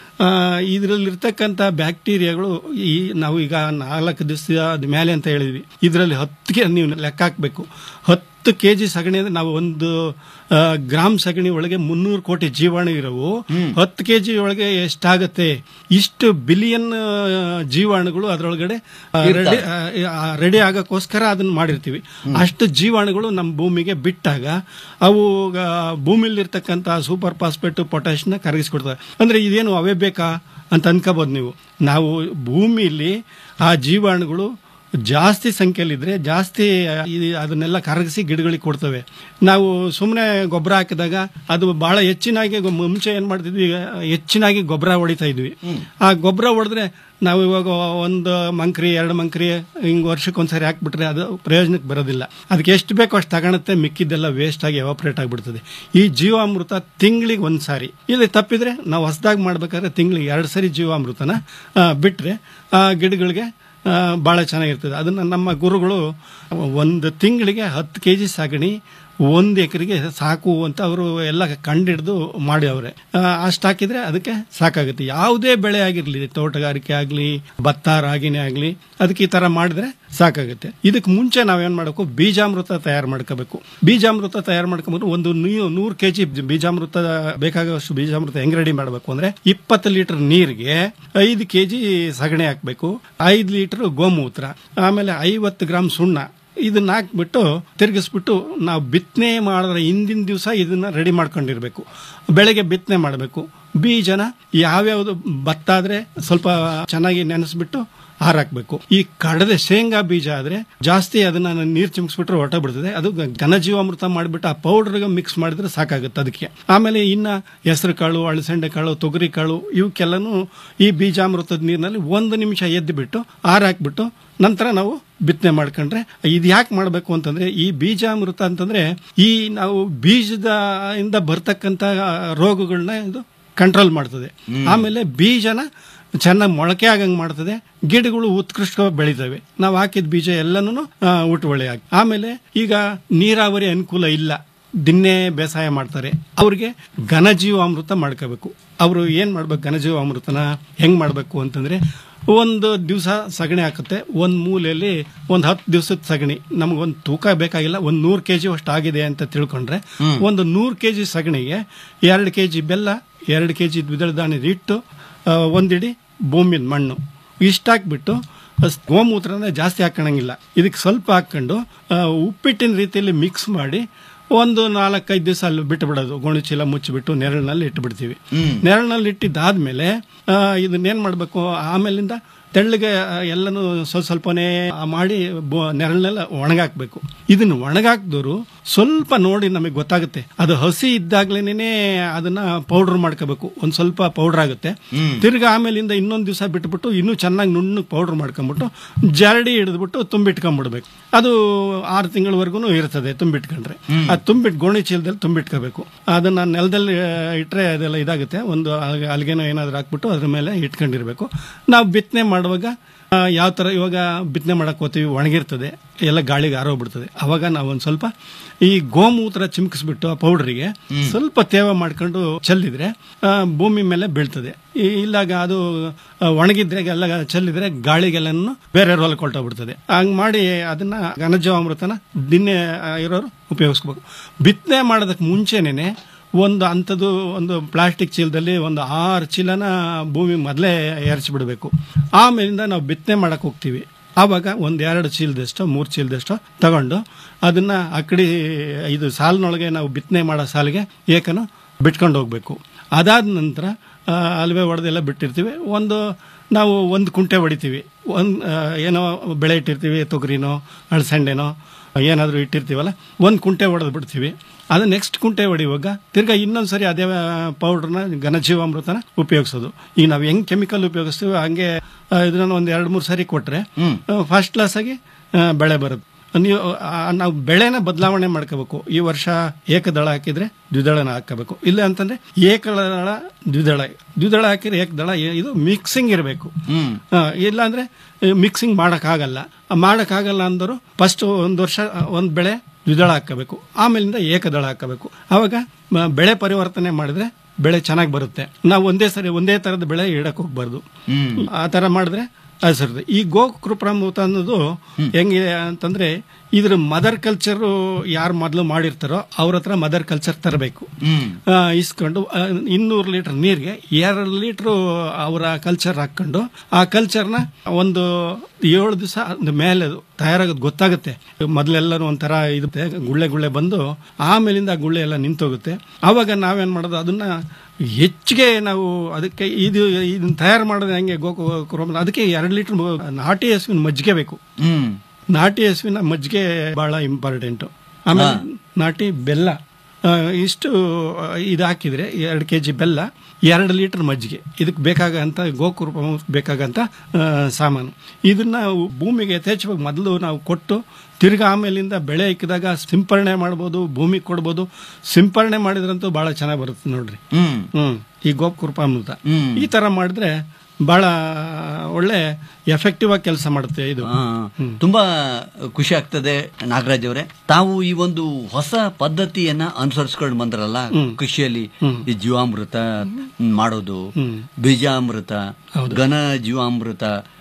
ಇದರಲ್ಲಿರ್ತಕ್ಕಂಥ ಬ್ಯಾಕ್ಟೀರಿಯಾಗಳು ಈ ನಾವು ಈಗ ನಾಲ್ಕು ದಿವಸದ ಮೇಲೆ ಅಂತ ಹೇಳಿದ್ವಿ ಇದರಲ್ಲಿ ಹತ್ತಿಗೆ ನೀವು ಲೆಕ್ಕ ಹಾಕಬೇಕು ಹತ್ತು ಕೆ ಜಿ ಸಗಣಿ ಅಂದ್ರೆ ನಾವು ಒಂದು ಆ, ಗ್ರಾಮ್ ಸಗಣಿ ಒಳಗೆ ಮುನ್ನೂರು ಕೋಟಿ ಜೀವಾಣು ಇರವು ಹತ್ತು ಕೆ ಜಿ ಒಳಗೆ ಎಷ್ಟಾಗತ್ತೆ ಇಷ್ಟು ಬಿಲಿಯನ್ ಜೀವಾಣುಗಳು ಅದರೊಳಗಡೆ ರೆಡಿ ರೆಡಿ ಆಗೋಕ್ಕೋಸ್ಕರ ಅದನ್ನ ಮಾಡಿರ್ತೀವಿ ಅಷ್ಟು ಜೀವಾಣುಗಳು ನಮ್ಮ ಭೂಮಿಗೆ ಬಿಟ್ಟಾಗ ಅವು ಆ, ಭೂಮಿಲಿರ್ತಕ್ಕಂಥ ಸೂಪರ್ ಫಾಸ್ಫೇಟ್ ಪೊಟ್ಯಾಶ್ನ ಕರಗಿಸ್ಕೊಡ್ತವೆ ಅಂದ್ರೆ ಇದೇನು ಅವೇ ಬೇಕಾ ಅಂತ ಅನ್ಕೋಬಹುದು ನೀವು ನಾವು ಭೂಮಿಲಿ ಆ ಜೀವಾಣುಗಳು ಜಾಸ್ತಿ ಸಂಖ್ಯೆಯಲ್ಲಿದ್ರೆ ಜಾಸ್ತಿ ಈ- ಅದನ್ನೆಲ್ಲ ಕರಗಿಸಿ ಗಿಡಗಳಿಗೆ ಕೊಡ್ತವೆ ನಾವು ಸುಮ್ಮನೆ ಗೊಬ್ಬರ ಹಾಕಿದಾಗ ಅದು ಬಹಳ ಹೆಚ್ಚಿನಾಗಿ ಗೊ- ಮುಂಚೆ ಏನ್ ಮಾಡ್ತಿದ್ವಿ ಈಗ ಹೆಚ್ಚಿನಾಗಿ ಗೊಬ್ಬರ ಹೊಡಿತಾ ಇದ್ವಿ ಆ ಗೊಬ್ಬರ ಹೊಡೆದ್ರೆ ನಾವು ಇವಾಗ ಒಂದು ಮಂಕ್ರಿ ಎರಡು ಮಂಕ್ರಿ ಹಿಂಗ್ ವರ್ಷಕ್ಕೆ ಒಂದ್ಸರಿ ಹಾಕ್ಬಿಟ್ರೆ ಅದು ಪ್ರಯೋಜನಕ್ಕೆ ಬರೋದಿಲ್ಲ ಅದಕ್ಕೆ ಎಷ್ಟು ಬೇಕೋ ಅಷ್ಟು ತಗೊಳುತ್ತೆ ಮಿಕ್ಕಿದ್ದೆಲ್ಲ ವೇಸ್ಟ್ ಆಗಿ ಎವಾಪರೇಟ್ ಆಗಿಬಿಡ್ತದೆ ಈ ಜೀವಾಮೃತ ತಿಂಗಳಿಗೆ ಒಂದ್ಸಾರಿ ಇಲ್ಲಿ ತಪ್ಪಿದ್ರೆ ನಾವು ಹೊಸದಾಗಿ ಮಾಡ್ಬೇಕಾದ್ರೆ ತಿಂಗಳಿಗೆ ಎರಡು ಸರಿ ಜೀವಾಮೃತನ ಆ, ಬಿಟ್ರೆ ಆ ಗಿಡಗಳಿಗೆ ಭಾಳ ಚೆನ್ನಾಗಿರ್ತದೆ ಅದನ್ನು ನಮ್ಮ ಗುರುಗಳು ಒಂದು ತಿಂಗಳಿಗೆ ಹತ್ತು ಕೆ ಜಿ ಸಗಣಿ ಒಂದು ಎಕರೆಗೆ ಸಾಕು ಅಂತ ಅವರು ಎಲ್ಲ ಕಂಡಿಡ್ದು ಮಾಡಿ ಅವ್ರೆ ಅಷ್ಟು ಹಾಕಿದ್ರೆ ಅದಕ್ಕೆ ಸಾಕಾಗುತ್ತೆ ಯಾವುದೇ ಬೆಳೆ ಆಗಿರಲಿ ತೋಟಗಾರಿಕೆ ಆಗಲಿ ಭತ್ತ ರಾಗಿನೇ ಆಗಲಿ ಅದಕ್ಕೆ ಈ ಥರ ಮಾಡಿದ್ರೆ ಸಾಕಾಗುತ್ತೆ ಇದಕ್ಕೆ ಮುಂಚೆ ನಾವೇನು ಮಾಡಬೇಕು ಬೀಜಾಮೃತ ತಯಾರು ಮಾಡ್ಕೋಬೇಕು ಬೀಜಾಮೃತ ತಯಾರು ಮಾಡ್ಕೊಂಡ್ಬಿಟ್ಟು ಒಂದು ನೀವು ನೂರು ಕೆ ಜಿ ಬೀಜಾಮೃತ ಬೇಕಾಗುವಷ್ಟು ಬೀಜಾಮೃತ ಹೆಂಗ್ ರೆಡಿ ಮಾಡಬೇಕು ಅಂದ್ರೆ ಇಪ್ಪತ್ತು ಲೀಟರ್ ನೀರಿಗೆ ಐದು ಕೆ ಜಿ ಸಗಣಿ ಹಾಕಬೇಕು ಐದು ಲೀಟರ್ ಗೋಮೂತ್ರ ಆಮೇಲೆ ಐವತ್ತು ಗ್ರಾಮ್ ಸುಣ್ಣ ಇದನ್ನ ಹಾಕ್ಬಿಟ್ಟು ತಿರುಗಿಸ್ಬಿಟ್ಟು ನಾವು ಬಿತ್ತನೆ ಮಾಡಿದ್ರೆ ಹಿಂದಿನ ದಿವಸ ಇದನ್ನ ರೆಡಿ ಮಾಡ್ಕೊಂಡಿರ್ಬೇಕು ಬೆಳಗ್ಗೆ ಬಿತ್ತನೆ ಮಾಡಬೇಕು ಬೀಜನ ಯಾವ್ಯಾವುದು ಭತ್ತ ಆದ್ರೆ ಸ್ವಲ್ಪ ಚೆನ್ನಾಗಿ ನೆನೆಸ್ಬಿಟ್ಟು ಹಾರಾಕ್ಬೇಕು ಈ ಕಡದೆ ಶೇಂಗಾ ಬೀಜ ಆದ್ರೆ ಜಾಸ್ತಿ ಅದನ್ನ ನೀರು ಚಿಮ್ಸ್ಬಿಟ್ರೆ ಹೊರಟ ಬಿಡ್ತದೆ ಅದು ಗ- ಘನಜೀವಾಮೃತ ಮಾಡಿಬಿಟ್ಟು ಆ ಪೌಡರ್ಗೆ ಮಿಕ್ಸ್ ಮಾಡಿದ್ರೆ ಸಾಕಾಗುತ್ತೆ ಅದಕ್ಕೆ ಆಮೇಲೆ ಇನ್ನ ಹೆಸರು ಕಾಳು ಅಳಸಂಡೆ ಕಾಳು ತೊಗರಿ ಕಾಳು ಇವಕ್ಕೆಲ್ಲನೂ ಈ ಬೀಜಾಮೃತದ ನೀರಿನಲ್ಲಿ ಒಂದು ನಿಮಿಷ ಎದ್ದು ಬಿಟ್ಟು ಹಾರಾಕ್ಬಿಟ್ಟು ನಂತರ ನಾವು ಬಿತ್ತನೆ ಮಾಡ್ಕೊಂಡ್ರೆ ಇದು ಯಾಕೆ ಮಾಡಬೇಕು ಅಂತಂದ್ರೆ ಈ ಬೀಜಾಮೃತ ಅಂತಂದ್ರೆ ಈ ನಾವು ಬೀಜದ ಇಂದ ಬರ್ತಕ್ಕಂಥ ರೋಗಗಳನ್ನ ಇದು ಕಂಟ್ರೋಲ್ ಮಾಡ್ತದೆ ಆಮೇಲೆ ಬೀಜನ ಚೆನ್ನಾಗಿ ಮೊಳಕೆ ಆಗಂಗ್ ಮಾಡ್ತದೆ ಗಿಡಗಳು ಉತ್ಕೃಷ್ಟವಾಗಿ ಬೆಳಿತವೆ ನಾವು ಹಾಕಿದ ಬೀಜ ಎಲ್ಲನೂ ಉಟ್ವಳಿ ಆಗಿ ಆಮೇಲೆ ಈಗ ನೀರಾವರಿ ಅನುಕೂಲ ಇಲ್ಲ ದಿನ್ನೇ ಬೇಸಾಯ ಮಾಡ್ತಾರೆ ಅವ್ರಿಗೆ ಘನಜೀವಾಮೃತ ಮಾಡ್ಕೋಬೇಕು ಅವರು ಏನ್ ಮಾಡ್ಬೇಕು ಘನಜೀವಾಮೃತನ ಹೆಂಗ್ ಮಾಡ್ಬೇಕು ಅಂತಂದ್ರೆ ಒಂದು ದಿವಸ ಸಗಣಿ ಹಾಕುತ್ತೆ ಒಂದು ಮೂಲೆಯಲ್ಲಿ ಒಂದು ಹತ್ತು ದಿವಸದ ಸಗಣಿ ನಮಗೊಂದು ತೂಕ ಬೇಕಾಗಿಲ್ಲ ಒಂದು ನೂರು ಕೆ ಜಿ ಅಷ್ಟು ಆಗಿದೆ ಅಂತ ತಿಳ್ಕೊಂಡ್ರೆ ಒಂದು ನೂರು ಕೆ ಜಿ ಸಗಣಿಗೆ ಎರಡು ಕೆ ಜಿ ಬೆಲ್ಲ ಎರಡು ಕೆ ಜಿ ದ್ವಿದಳ ಧಾನ್ಯದ ಹಿಟ್ಟು ಆ, ಒಂದಿಡಿ ಭೂಮಿನ ಮಣ್ಣು ಇಷ್ಟಾಕ್ಬಿಟ್ಟು ಅಸ್- ಗೋಮೂತ್ರನ ಜಾಸ್ತಿ ಹಾಕೋಣಂಗಿಲ್ಲ ಇದಕ್ಕೆ ಸ್ವಲ್ಪ ಹಾಕೊಂಡು ಆ, ಉಪ್ಪಿಟ್ಟಿನ ರೀತಿಯಲ್ಲಿ ಮಿಕ್ಸ್ ಮಾಡಿ ಒಂದು ನಾಲ್ಕೈದು ದಿವಸ ಅಲ್ಲಿ ಬಿಟ್ಟು ಬಿಡೋದು ಗೋಣಿ ಚೀಲ ಮುಚ್ಚಿಬಿಟ್ಟು ನೆರಳಿನಲ್ಲಿ ಇಟ್ಬಿಡ್ತೀವಿ ನೆರಳಿನಲ್ಲಿ ಇಟ್ಟಿದ್ದಾದ್ಮೇಲೆ ಆ, ಇದನ್ನೇನ್ ಮಾಡಬೇಕು ಆಮೇಲಿಂದ ತೆಳ್ಳಗೆ ಆ, ಎಲ್ಲನೂ ಸ್ವಲ್ಪ ಸ್ವಲ್ಪನೇ ಮಾಡಿ ಬೊ- ನೆರಳನ್ನೆಲ್ಲ ಒಣಗಾಕ್ಬೇಕು ಇದನ್ನ ಒಣಗಾಕ್ದವರು ಸ್ವಲ್ಪ ನೋಡಿ ನಮಗೆ ಗೊತ್ತಾಗುತ್ತೆ ಅದು ಹಸಿ ಇದ್ದಾಗ್ಲೇನೆ ಅದನ್ನ ಪೌಡರ್ ಮಾಡ್ಕೋಬೇಕು ಒಂದ್ ಸ್ವಲ್ಪ ಪೌಡರ್ ಆಗುತ್ತೆ ತಿರ್ಗಾ ಆಮೇಲಿಂದ ಇನ್ನೊಂದ್ ದಿವಸ ಬಿಟ್ಬಿಟ್ಟು ಇನ್ನೂ ಚೆನ್ನಾಗಿ ನುಣ್ಣಗೆ ಪೌಡರ್ ಮಾಡ್ಕೊಂಡ್ಬಿಟ್ಟು ಜರಡಿ ಹಿಡಿದ್ಬಿಟ್ಟು ತುಂಬಿಟ್ಕೊಂಡ್ಬಿಡ್ಬೇಕು ಅದು ಆರು ತಿಂಗಳವರೆಗೂ ಇರ್ತದೆ ತುಂಬಿಟ್ಕೊಂಡ್ರೆ ಅದು ತುಂಬಿಟ್ಟು ಗೋಣಿ ಚೀಲದಲ್ಲಿ ತುಂಬಿಟ್ಕೋಬೇಕು ಅದನ್ನ ನೆಲದಲ್ಲಿ ಆ, ಇಟ್ರೆ ಅದೆಲ್ಲ ಇದಾಗುತ್ತೆ ಒಂದು ಅಲ್ಗೆ- ಅಲ್ಗೆನೋ ಏನಾದ್ರು ಹಾಕ್ಬಿಟ್ಟು ಅದ್ರ ಮೇಲೆ ಇಟ್ಕೊಂಡಿರ್ಬೇಕು ನಾವು ಬಿತ್ತನೆ ಮಾಡುವಾಗ ಯಾವ ತರ ಇವಾಗ ಬಿತ್ತನೆ ಮಾಡಕ್ ಹೋಗ್ತೀವಿ ಒಣಗಿರ್ತದೆ ಎಲ್ಲ ಗಾಳಿಗೆ ಆರೋಗ್ಬಿಡ್ತದೆ ಅವಾಗ ನಾವು ಒಂದ್ ಸ್ವಲ್ಪ ಈ ಗೋಮೂತ್ರ ಚಿಮ್ಕಿಸ್ಬಿಟ್ಟು ಆ ಪೌಡರಿಗೆ ಸ್ವಲ್ಪ ತೇವ ಮಾಡ್ಕೊಂಡು ಚೆಲ್ಲಿದ್ರೆ ಆ, ಭೂಮಿ ಮೇಲೆ ಬೀಳ್ತದೆ ಈ- ಇಲ್ಲಾಗ ಅದು ಆ, ಒಣಗಿದ್ರೆ ಎಲ್ಲ ಚೆಲ್ಲಿದ್ರೆ ಗಾಳಿಗೆಲ್ಲನು ಬೇರೆ ರೋಲ್ ಕೊಳ್ಟೋಗ್ಬಿಡ್ತದೆ ಹಂಗ್ ಮಾಡಿ ಅದನ್ನ ಘನಜೀವಾಮೃತನ ದಿನ್ನೆ ಆ, ಇರೋರು ಉಪಯೋಗಿಸ್ಬೇಕು ಬಿತ್ತನೆ ಮಾಡೋದಕ್ಕೆ ಮುಂಚೆನೇನೆ ಒಂದು ಅಂಥದ್ದು ಒಂದು ಪ್ಲಾಸ್ಟಿಕ್ ಚೀಲದಲ್ಲಿ ಒಂದು ಆರು ಚೀಲನ ಭೂಮಿ ಮೊದಲೇ ಎರಚಿ ಬಿಡಬೇಕು ಆಮೇಲಿಂದ ನಾವು ಬಿತ್ತನೆ ಮಾಡಕ್ ಹೋಗ್ತೀವಿ ಆವಾಗ ಒಂದ್ ಎರಡು ಚೀಲದಷ್ಟು ಮೂರು ಚೀಲದಷ್ಟು ತಗೊಂಡು ಅದನ್ನ ಅಕಡಿ ಇದು ಸಾಲಿನೊಳಗೆ ನಾವು ಬಿತ್ತನೆ ಮಾಡೋ ಸಾಲಿಗೆ ಏಕನು ಬಿಟ್ಕೊಂಡು ಹೋಗ್ಬೇಕು ಅದಾದ ನಂತರ ಆ, ಅಲ್ವೇ ಹೊಡೆದೆಲ್ಲ ಬಿಟ್ಟಿರ್ತೀವಿ ಒಂದು ನಾವು ಒಂದು ಕುಂಟೆ ಹೊಡಿತೀವಿ ಒಂದು ಏನೋ ಬೆಳೆ ಇಟ್ಟಿರ್ತೀವಿ ತೊಗರಿನೋ ಅಳಸಂಡೆನೋ ಏನಾದರೂ ಇಟ್ಟಿರ್ತೀವಲ್ಲ ಒಂದು ಕುಂಟೆ ಹೊಡೆದು ಬಿಡ್ತೀವಿ ಅದು ನೆಕ್ಸ್ಟ್ ಕುಂಟೆ ಹೊಡಿಯುವಾಗ ತಿರ್ಗಾ ಇನ್ನೊಂದು ಸರಿ ಅದೇ ಪೌಡ್ರನ್ನ ಘನಜೀವಾಮೃತನ ಉಪಯೋಗಿಸೋದು ಈಗ ನಾವು ಹೆಂಗ್ ಕೆಮಿಕಲ್ ಉಪಯೋಗಿಸ್ತೀವಿ ಹಂಗೆ ಆ, ಇದನ್ನ ಒಂದು ಎರಡು ಮೂರು ಸರಿ ಕೊಟ್ರೆ ಫಸ್ಟ್ ಕ್ಲಾಸ್ ಆಗಿ ಆ, ಬೆಳೆ ಬರುತ್ತೆ ನೀವು ಆ, ನಾವು ಬೆಳೆನ ಬದಲಾವಣೆ ಮಾಡ್ಕೋಬೇಕು ಈ ವರ್ಷ ಏಕದಳ ಹಾಕಿದ್ರೆ ದ್ವಿದಳನ ಹಾಕಬೇಕು ಇಲ್ಲ ಅಂತಂದ್ರೆ ಏಕದಳ ದ್ವಿದಳ ದ್ವಿದಳ ಹಾಕಿದ್ರೆ ಏಕದಳ ಏ- ಇದು ಮಿಕ್ಸಿಂಗ್ ಇರಬೇಕು ಇಲ್ಲ ಅಂದ್ರೆ ಮಿಕ್ಸಿಂಗ್ ಮಾಡಕ್ಕಾಗಲ್ಲ ಆ ಮಾಡಕ್ಕಾಗಲ್ಲ ಅಂದರು ಫಸ್ಟ್ ಒಂದು ವರ್ಷ ಒಂದು ಬೆಳೆ ದ್ವಿದಳ ಹಾಕಬೇಕು ಆಮೇಲಿಂದ ಏಕದಳ ಹಾಕಬೇಕು ಆವಾಗ ಮ- ಬೆಳೆ ಪರಿವರ್ತನೆ ಮಾಡಿದ್ರೆ ಬೆಳೆ ಚೆನ್ನಾಗಿ ಬರುತ್ತೆ ನಾವು ಒಂದೇ ಸರಿ ಒಂದೇ ತರದ ಬೆಳೆ ಇಡಕ್ ಹೋಗ್ಬಾರ್ದು ಆ ತರ ಮಾಡಿದ್ರೆ ಅದು ಸರಿ ಈ ಗೋ ಕೃಪ್ರಾಮೃತ ಅನ್ನೋದು ಹೆಂಗಿದೆ ಅಂತಂದ್ರೆ ಇದ್ರ ಮದರ್ ಕಲ್ಚರ್ ಯಾರು ಮೊದಲು ಮಾಡಿರ್ತಾರೋ ಅವ್ರ ಹತ್ರ ಮದರ್ ಕಲ್ಚರ್ ತರಬೇಕು ಇಸ್ಕೊಂಡು ಆ, ಇನ್ನೂರು ಲೀಟರ್ ನೀರಿಗೆ ಎರಡು ಲೀಟರ್ ಅವರ ಕಲ್ಚರ್ ಹಾಕೊಂಡು ಆ ಕಲ್ಚರ್ನ ಒಂದು ಏಳು ದಿವಸ ಮೇಲೆ ಅದು ತಯಾರಾಗೋದು ಗೊತ್ತಾಗುತ್ತೆ ಮೊದಲೆಲ್ಲರೂ ಒಂಥರ ಇರುತ್ತೆ ಗುಳ್ಳೆ ಗುಳ್ಳೆ ಬಂದು ಆಮೇಲಿಂದ ಆ ಗುಳ್ಳೆ ಎಲ್ಲ ನಿಂತೋಗುತ್ತೆ ಆವಾಗ ನಾವೇನ್ ಮಾಡೋದು ಅದನ್ನ ಹೆಚ್ಚಿಗೆ ನಾವು ಅದಕ್ಕೆ ಇದು ಇದನ್ನ ತಯಾರು ಮಾಡೋದು ಹೆಂಗೆ ಗೋಕು ಕುರುಮ ಅದಕ್ಕೆ ಎರಡು ಲೀಟರ್ ನಾಟಿ ಹಸುವಿನ ಮಜ್ಜಿಗೆ ಬೇಕು ನಾಟಿ ಹಸುವಿನ ಮಜ್ಜಿಗೆ ಬಹಳ ಇಂಪಾರ್ಟೆಂಟ್ ಆಮೇಲೆ ನಾಟಿ ಬೆಲ್ಲ ಆ, ಇಷ್ಟು ಆ, ಇದು ಹಾಕಿದ್ರೆ ಎರಡು ಕೆ ಜಿ ಬೆಲ್ಲ ಎರಡು ಲೀಟರ್ ಮಜ್ಜಿಗೆ ಇದಕ್ಕೆ ಬೇಕಾಗಂತ ಗೋಕುರುಪ ಬೇಕಾಗಂತ ಆ, ಸಾಮಾನು ಇದನ್ನ ಭೂಮಿಗೆ ಯಥೇಚ್ಛವಾಗಿ ಮೊದಲು ನಾವು ಕೊಟ್ಟು ತಿರ್ಗಾ ಆಮೇಲಿಂದ ಬೆಳೆ ಇಕ್ಕಿದಾಗ ಸಿಂಪರಣೆ ಮಾಡ್ಬೋದು ಭೂಮಿ ಕೊಡ್ಬೋದು ಸಿಂಪರಣೆ ಮಾಡಿದ್ರಂತೂ ಬಹಳ ಚೆನ್ನಾಗಿ ಬರುತ್ತೆ ನೋಡ್ರಿ ಹ್ಮ್ ಈ ಗೋಕೃಪಾಮೃತ ಈ ತರ ಮಾಡಿದ್ರೆ ಬಹಳ ಒಳ್ಳೆ ಎಫೆಕ್ಟಿವ್ ಆಗಿ ಕೆಲಸ ಮಾಡುತ್ತೆ ಇದು ಆ, ತುಂಬಾ ಖುಷಿ ಆಗ್ತದೆ ನಾಗರಾಜ್ ಅವರೇ ತಾವು ಈ ಒಂದು ಹೊಸ ಪದ್ಧತಿಯನ್ನ ಅನುಸರಿಸ್ಕೊಂಡು ಬಂದ್ರಲ್ಲ ಕೃಷಿಯಲ್ಲಿ ಈ ಜೀವಾಮೃತ ಮಾಡೋದು ಬೀಜಾಮೃತ ಘನ ಜೀವಾಮೃತ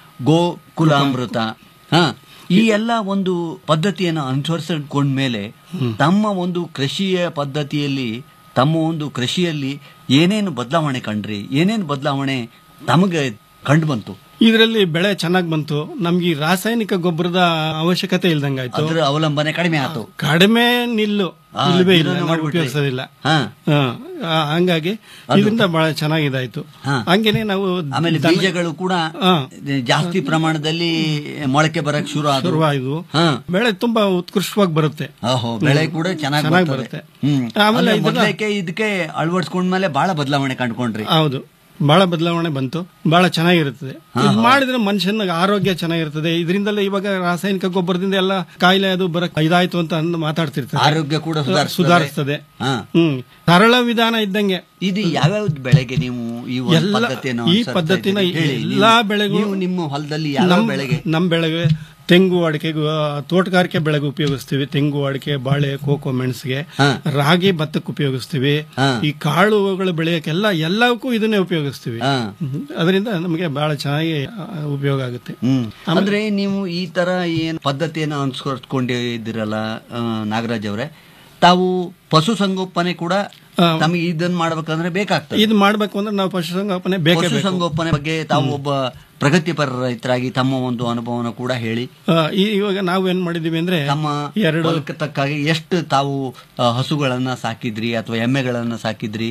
ಗೋಕುಲಾಮೃತ ಹ ಈ ಎಲ್ಲ ಒಂದು ಪದ್ಧತಿಯನ್ನು ಅನುಸರಿಸಿಕೊಂಡ್ಮೇಲೆ ತಮ್ಮ ಒಂದು ಕೃಷಿಯ ಪದ್ಧತಿಯಲ್ಲಿ ತಮ್ಮ ಒಂದು ಕೃಷಿಯಲ್ಲಿ ಏನೇನು ಬದಲಾವಣೆ ಕಂಡ್ರಿ ಏನೇನು ಬದಲಾವಣೆ ತಮಗೆ ಕಂಡು ಬಂತು ಇದರಲ್ಲಿ ಬೆಳೆ ಚೆನ್ನಾಗಿ ಬಂತು ನಮ್ಗೆ ಈ ರಾಸಾಯನಿಕ ಗೊಬ್ಬರದ ಅವಶ್ಯಕತೆ ಇಲ್ದಂಗಾಯ್ತು ಅದ್ರ ಅವಲಂಬನೆ ಕಡಿಮೆ ಆಯ್ತು ಕಡಿಮೆ ನಿಲ್ಲು ಆ, ಇಲ್ವೇ ಇಲ್ಲ ಇದನ್ನ ನಾವು ಮಾಡ್ಬಿಟ್ರಿ. ಉಪಯೋಗಿಸೋದಿಲ್ಲ ಹಾ. ಹಾ, ಆ, ಹಂಗಾಗಿ ಇದರಿಂದ ಬಹಳ ಚೆನ್ನಾಗಿದಾಯ್ತು ಹಂಗೇನೆ ನಾವು ಆಮೇಲೆ ದನ- ಬೀಜಗಳು ಕೂಡ ಹಾ. ಜಾಸ್ತಿ ಪ್ರಮಾಣದಲ್ಲಿ ಮೊಳಕೆ ಬರಕ್ ಶುರು ಆದವು ಶುರುವಾಯ್ತು ಹಾ. ಬೆಳೆ ತುಂಬಾ ಉತ್ಕೃಷ್ಟವಾಗಿ ಬರುತ್ತೆ ಓಹೋ ಬೆಳೆ ಕೂಡ ಚೆನ್ನಾಗಿ ಚೆನ್ನಾಗಿ ಬರುತ್ತೆ ಬರುತ್ತೆ ಹ್ಮ್ ಆಮೇಲೆ ಆಮೇಲೆ ಇದನ್ನ- ಮೊದಲಕ್ಕೆ ಇದಕ್ಕೆ ಅಳವಡಿಸ್ಕೊಂಡ್ಮೇಲೆ ಬಹಳ ಬದಲಾವಣೆ ಕಂಡ್ಕೊಂಡ್ರಿ ಹೌದು ಬಹಳ ಬದಲಾವಣೆ ಬಂತು ಬಹಳ ಚೆನ್ನಾಗಿರುತ್ತದೆ ಇದು ಮಾಡಿದ್ರೆ ಮನುಷ್ಯನ ಆರೋಗ್ಯ ಚೆನ್ನಾಗಿರ್ತದೆ ಇದರಿಂದಲೇ ಇವಾಗ ರಾಸಾಯನಿಕ ಗೊಬ್ಬರದಿಂದ ಎಲ್ಲ ಕಾಯಿಲೆ ಅದು ಬರಕ್ ಇದಾಯ್ತು ಅಂತ ಅಂದು ಮಾತಾಡ್ತಿರ್ತಾರೆ ಆರೋಗ್ಯ ಕೂಡ ಸುಧಾರಿಸ್ತದೆ. ಸುಧಾರಿಸ್ತದೆ ಹಾ. ಹ್ಮ್ ಸರಳ ವಿಧಾನ ಇದ್ದಂಗೆ ಇದು ಯಾವ್ಯಾವ ಬೆಳೆಗೆ ನೀವು ಈ ಒಂದು ಎಲ್ಲ- ಪದ್ಧತಿಯನ್ನು ಈ ಅನುಸರಿಸ್ತಾ ಪದ್ಧತಿನ ಇದ್ದೀರಿ? ಹೇಳಿ, ನೀವು- ಎಲ್ಲಾ ಬೆಳೆಗೂ ನೀವು ನಿಮ್ಮ ಹೊಲದಲ್ಲಿ ಯಾವ ನಮ್ ಬೆಳೆಗೆ ನಮ್ ಬೆಳೆಗೆ ತೆಂಗು ಅಡಿಕೆ ತೋಟಗಾರಿಕೆ ಬೆಳೆಗೆ ಉಪಯೋಗಿಸ್ತೀವಿ ತೆಂಗು ಅಡಿಕೆ ಬಾಳೆ ಕೋಕೋ ಮೆಣಸಿಗೆ ರಾಗಿ ಭತ್ತಕ್ಕೆ ಉಪಯೋಗಿಸ್ತೀವಿ ಈ ಕಾಳುಗಳು ಬೆಳೆಯಕ್ಕೆಲ್ಲ ಎಲ್ಲವಕ್ಕೂ ಇದನ್ನೇ ಉಪಯೋಗಿಸ್ತೀವಿ ಹ್ಮ್. ಅದರಿಂದ ನಮಗೆ ಬಹಳ ಚೆನ್ನಾಗಿ ಆ, ಉಪಯೋಗ ಆಗುತ್ತೆ ಹ್ಮ್ ಅಂದ್ರೆ ನೀವು ಈ ತರ ಏನ್ ಪದ್ಧತಿಯನ್ನು ಅನುಸರಿಸ್ಕೊಂಡಿದ್ದೀರಲ್ಲ ಆ, ನಾಗರಾಜ್ ಅವರೇ ತಾವು ಪಶುಸಂಗೋಪನೆ ಕೂಡ ತಮಗೆ ಇದನ್ನ ಮಾಡ್ಬೇಕಂದ್ರೆ ಬೇಕಾಗ್ತದೆ ಇದು ಮಾಡ್ಬೇಕು ಅಂದ್ರೆ ನಾವು ಪಶುಸಂಗೋಪನೆ ಬೇಕೇ ಬೇಕು ಪಶುಸಂಗೋಪನೆ ಬಗ್ಗೆ ತಾವು ಒಬ್ಬ ಪ್ರಗತಿಪರ ರೈತರಾಗಿ ತಮ್ಮ ಒಂದು ಅನುಭವನ ಕೂಡ ಹೇಳಿ ಆ, ಈ- ಇವಾಗ ನಾವು ಏನ್ ಮಾಡಿದೀವಿ ಅಂದ್ರೆ ತಮ್ಮ ಎರಡು ಹೊಲಕ್ಕೆ ತಕ್ಕಾಗಿ ಎಷ್ಟು ತಾವು ಆ, ಹಸುಗಳನ್ನ ಸಾಕಿದ್ರಿ ಅಥವಾ ಎಮ್ಮೆಗಳನ್ನ ಸಾಕಿದ್ರಿ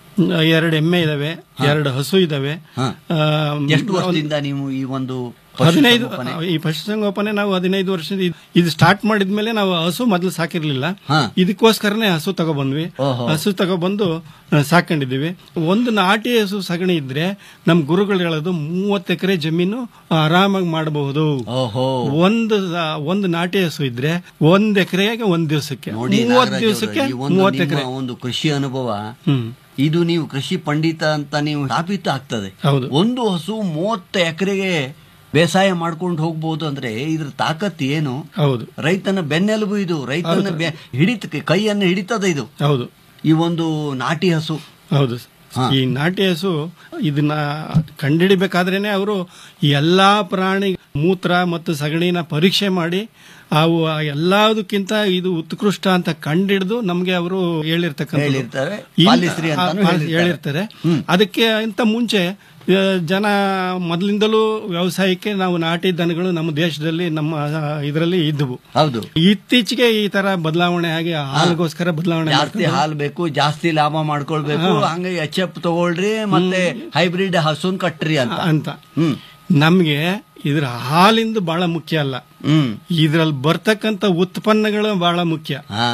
ಎರಡು ಎಮ್ಮೆ ಇದಾವೆ ಎರಡು ಹಸು ಇದಾವೆ ಹಾ. ಆ, ಎಷ್ಟು ವರ್ಷದಿಂದ ನೀವು ಈ ಒಂದು ಹದಿನೈದು ಪಶುಸಂಗೋಪನೆ? ಈ ಪಶುಸಂಗೋಪನೆ ನಾವು ಹದಿನೈದು ವರ್ಷದ ಇದ್- ಇದು ಸ್ಟಾರ್ಟ್ ಮಾಡಿದ್ಮೇಲೆ ನಾವು ಹಸು ಮೊದಲು ಸಾಕಿರ್ಲಿಲ್ಲ ಇದಕ್ಕೋಸ್ಕರನೇ ಹಸು ತಗೊಬಂದ್ವಿ ಓಹೋ. ಹಸು ತಗೊಬಂದು ಆ, ಸಾಕೊಂಡಿದೀವಿ ಒಂದು ನಾಟಿ ಹಸು ಸಗಣಿ ಇದ್ರೆ ನಮ್ ಗುರುಗಳು ಹೇಳೋದು ಮೂವತ್ತು ಎಕರೆ ಜಮೀನು ಆರಾಮಾಗಿ ಮಾಡಬಹುದು ಓಹೋ ಒಂದು ಆ, ಒಂದು ನಾಟಿ ಹಸು ಇದ್ರೆ ಒಂದ್ ಎಕರೆಗೆ ಒಂದ್ ದಿವಸಕ್ಕೆ ನೋಡಿ ಮೂವತ್ತು ನಾಗರಾಜ್ ದಿವಸಕ್ಕೆ ಅವರೇ, ಈ ಒಂದು ಮೂವತ್ತು ನಿಮ್ಮ ಎಕರೆ ಒಂದು ಕೃಷಿ ಅನುಭವ ಹ್ಮ್ ಇದು ನೀವು ಕೃಷಿ ಪಂಡಿತ ಅಂತ ನೀವು ಸಾಬೀತು ಆಗ್ತದೆ ಹೌದು. ಒಂದು ಹಸು ಮೂವತ್ತು ಎಕರೆಗೆ ಬೇಸಾಯ ಮಾಡ್ಕೊಂಡು ಹೋಗ್ಬೋದು ಅಂದ್ರೆ ಇದ್ರ ತಾಕತ್ ಏನು ಹೌದು ರೈತನ ಬೆನ್ನೆಲುಬು ಇದು ರೈತನ ಬೆ- ಹಿಡಿತ ಕೈಯನ್ನು ಹಿಡಿತದ ಇದು ಹೌದು ಈ ಒಂದು ನಾಟಿ ಹಸು ಹೌದು ಈ ನಾಟಿ ಹಸು ಇದನ್ನ ಕಂಡಿಡಿಬೇಕಾದ್ರೇನೆ ಅವರು ಎಲ್ಲಾ ಪ್ರಾಣಿ ಮೂತ್ರ ಮತ್ತು ಸಗಣಿನ ಪರೀಕ್ಷೆ ಮಾಡಿ ಅವು ಎಲ್ಲದಕ್ಕಿಂತ ಇದು ಉತ್ಕೃಷ್ಟ ಅಂತ ಕಂಡಿಡಿದು ನಮ್ಗೆ ಅವರು ಹೇಳಿರ್ತಕ್ಕಂಥ ಹೇಳಿರ್ತಾರೆ. ಪಾಲಿಸ್ರಿ ಅಂತಾನು ಹೇಳಿರ್ತಾರೆ. ಹೇಳಿರ್ತಾರೆ ಅದಕ್ಕೆ ಇಂತ ಮುಂಚೆ ಆ, ಜನ ಮೊದಲಿಂದಲೂ ವ್ಯವಸಾಯಕ್ಕೆ ನಾವು ನಾಟಿ ದನಗಳು ನಮ್ಮ ದೇಶದಲ್ಲಿ ನಮ್ಮ ಇದರಲ್ಲಿ ಇದ್ದವು ಹೌದು ಇತ್ತೀಚೆಗೆ ಈ ತರ ಬದಲಾವಣೆ ಆಗಿ ಹಾಲಿಗೋಸ್ಕರ ಬದಲಾವಣೆ ಜಾಸ್ತಿ ಮಾಡ್ಕೊಂಡು- ಹಾಲು ಬೇಕು ಜಾಸ್ತಿ ಲಾಭ ಮಾಡ್ಕೊಳ್ಬೇಕು ಹಾ. ಹಂಗ ಎಚ್ ಎಫ್ ತಗೊಳ್ರಿ ಮತ್ತೆ ಹೈಬ್ರಿಡ್ ಹಸುನ್ ಕಟ್ರಿ ಅಂತ ಅಂತ ಹ್ಮ್ ನಮ್ಗೆ ಇದ್ರ ಹಾಲಿಂದ ಬಹಳ ಮುಖ್ಯ ಅಲ್ಲ ಹ್ಮ್ ಇದ್ರಲ್ಲಿ ಬರ್ತಕ್ಕಂತ ಉತ್ಪನ್ನಗಳು ಬಹಳ ಮುಖ್ಯ ಹಾ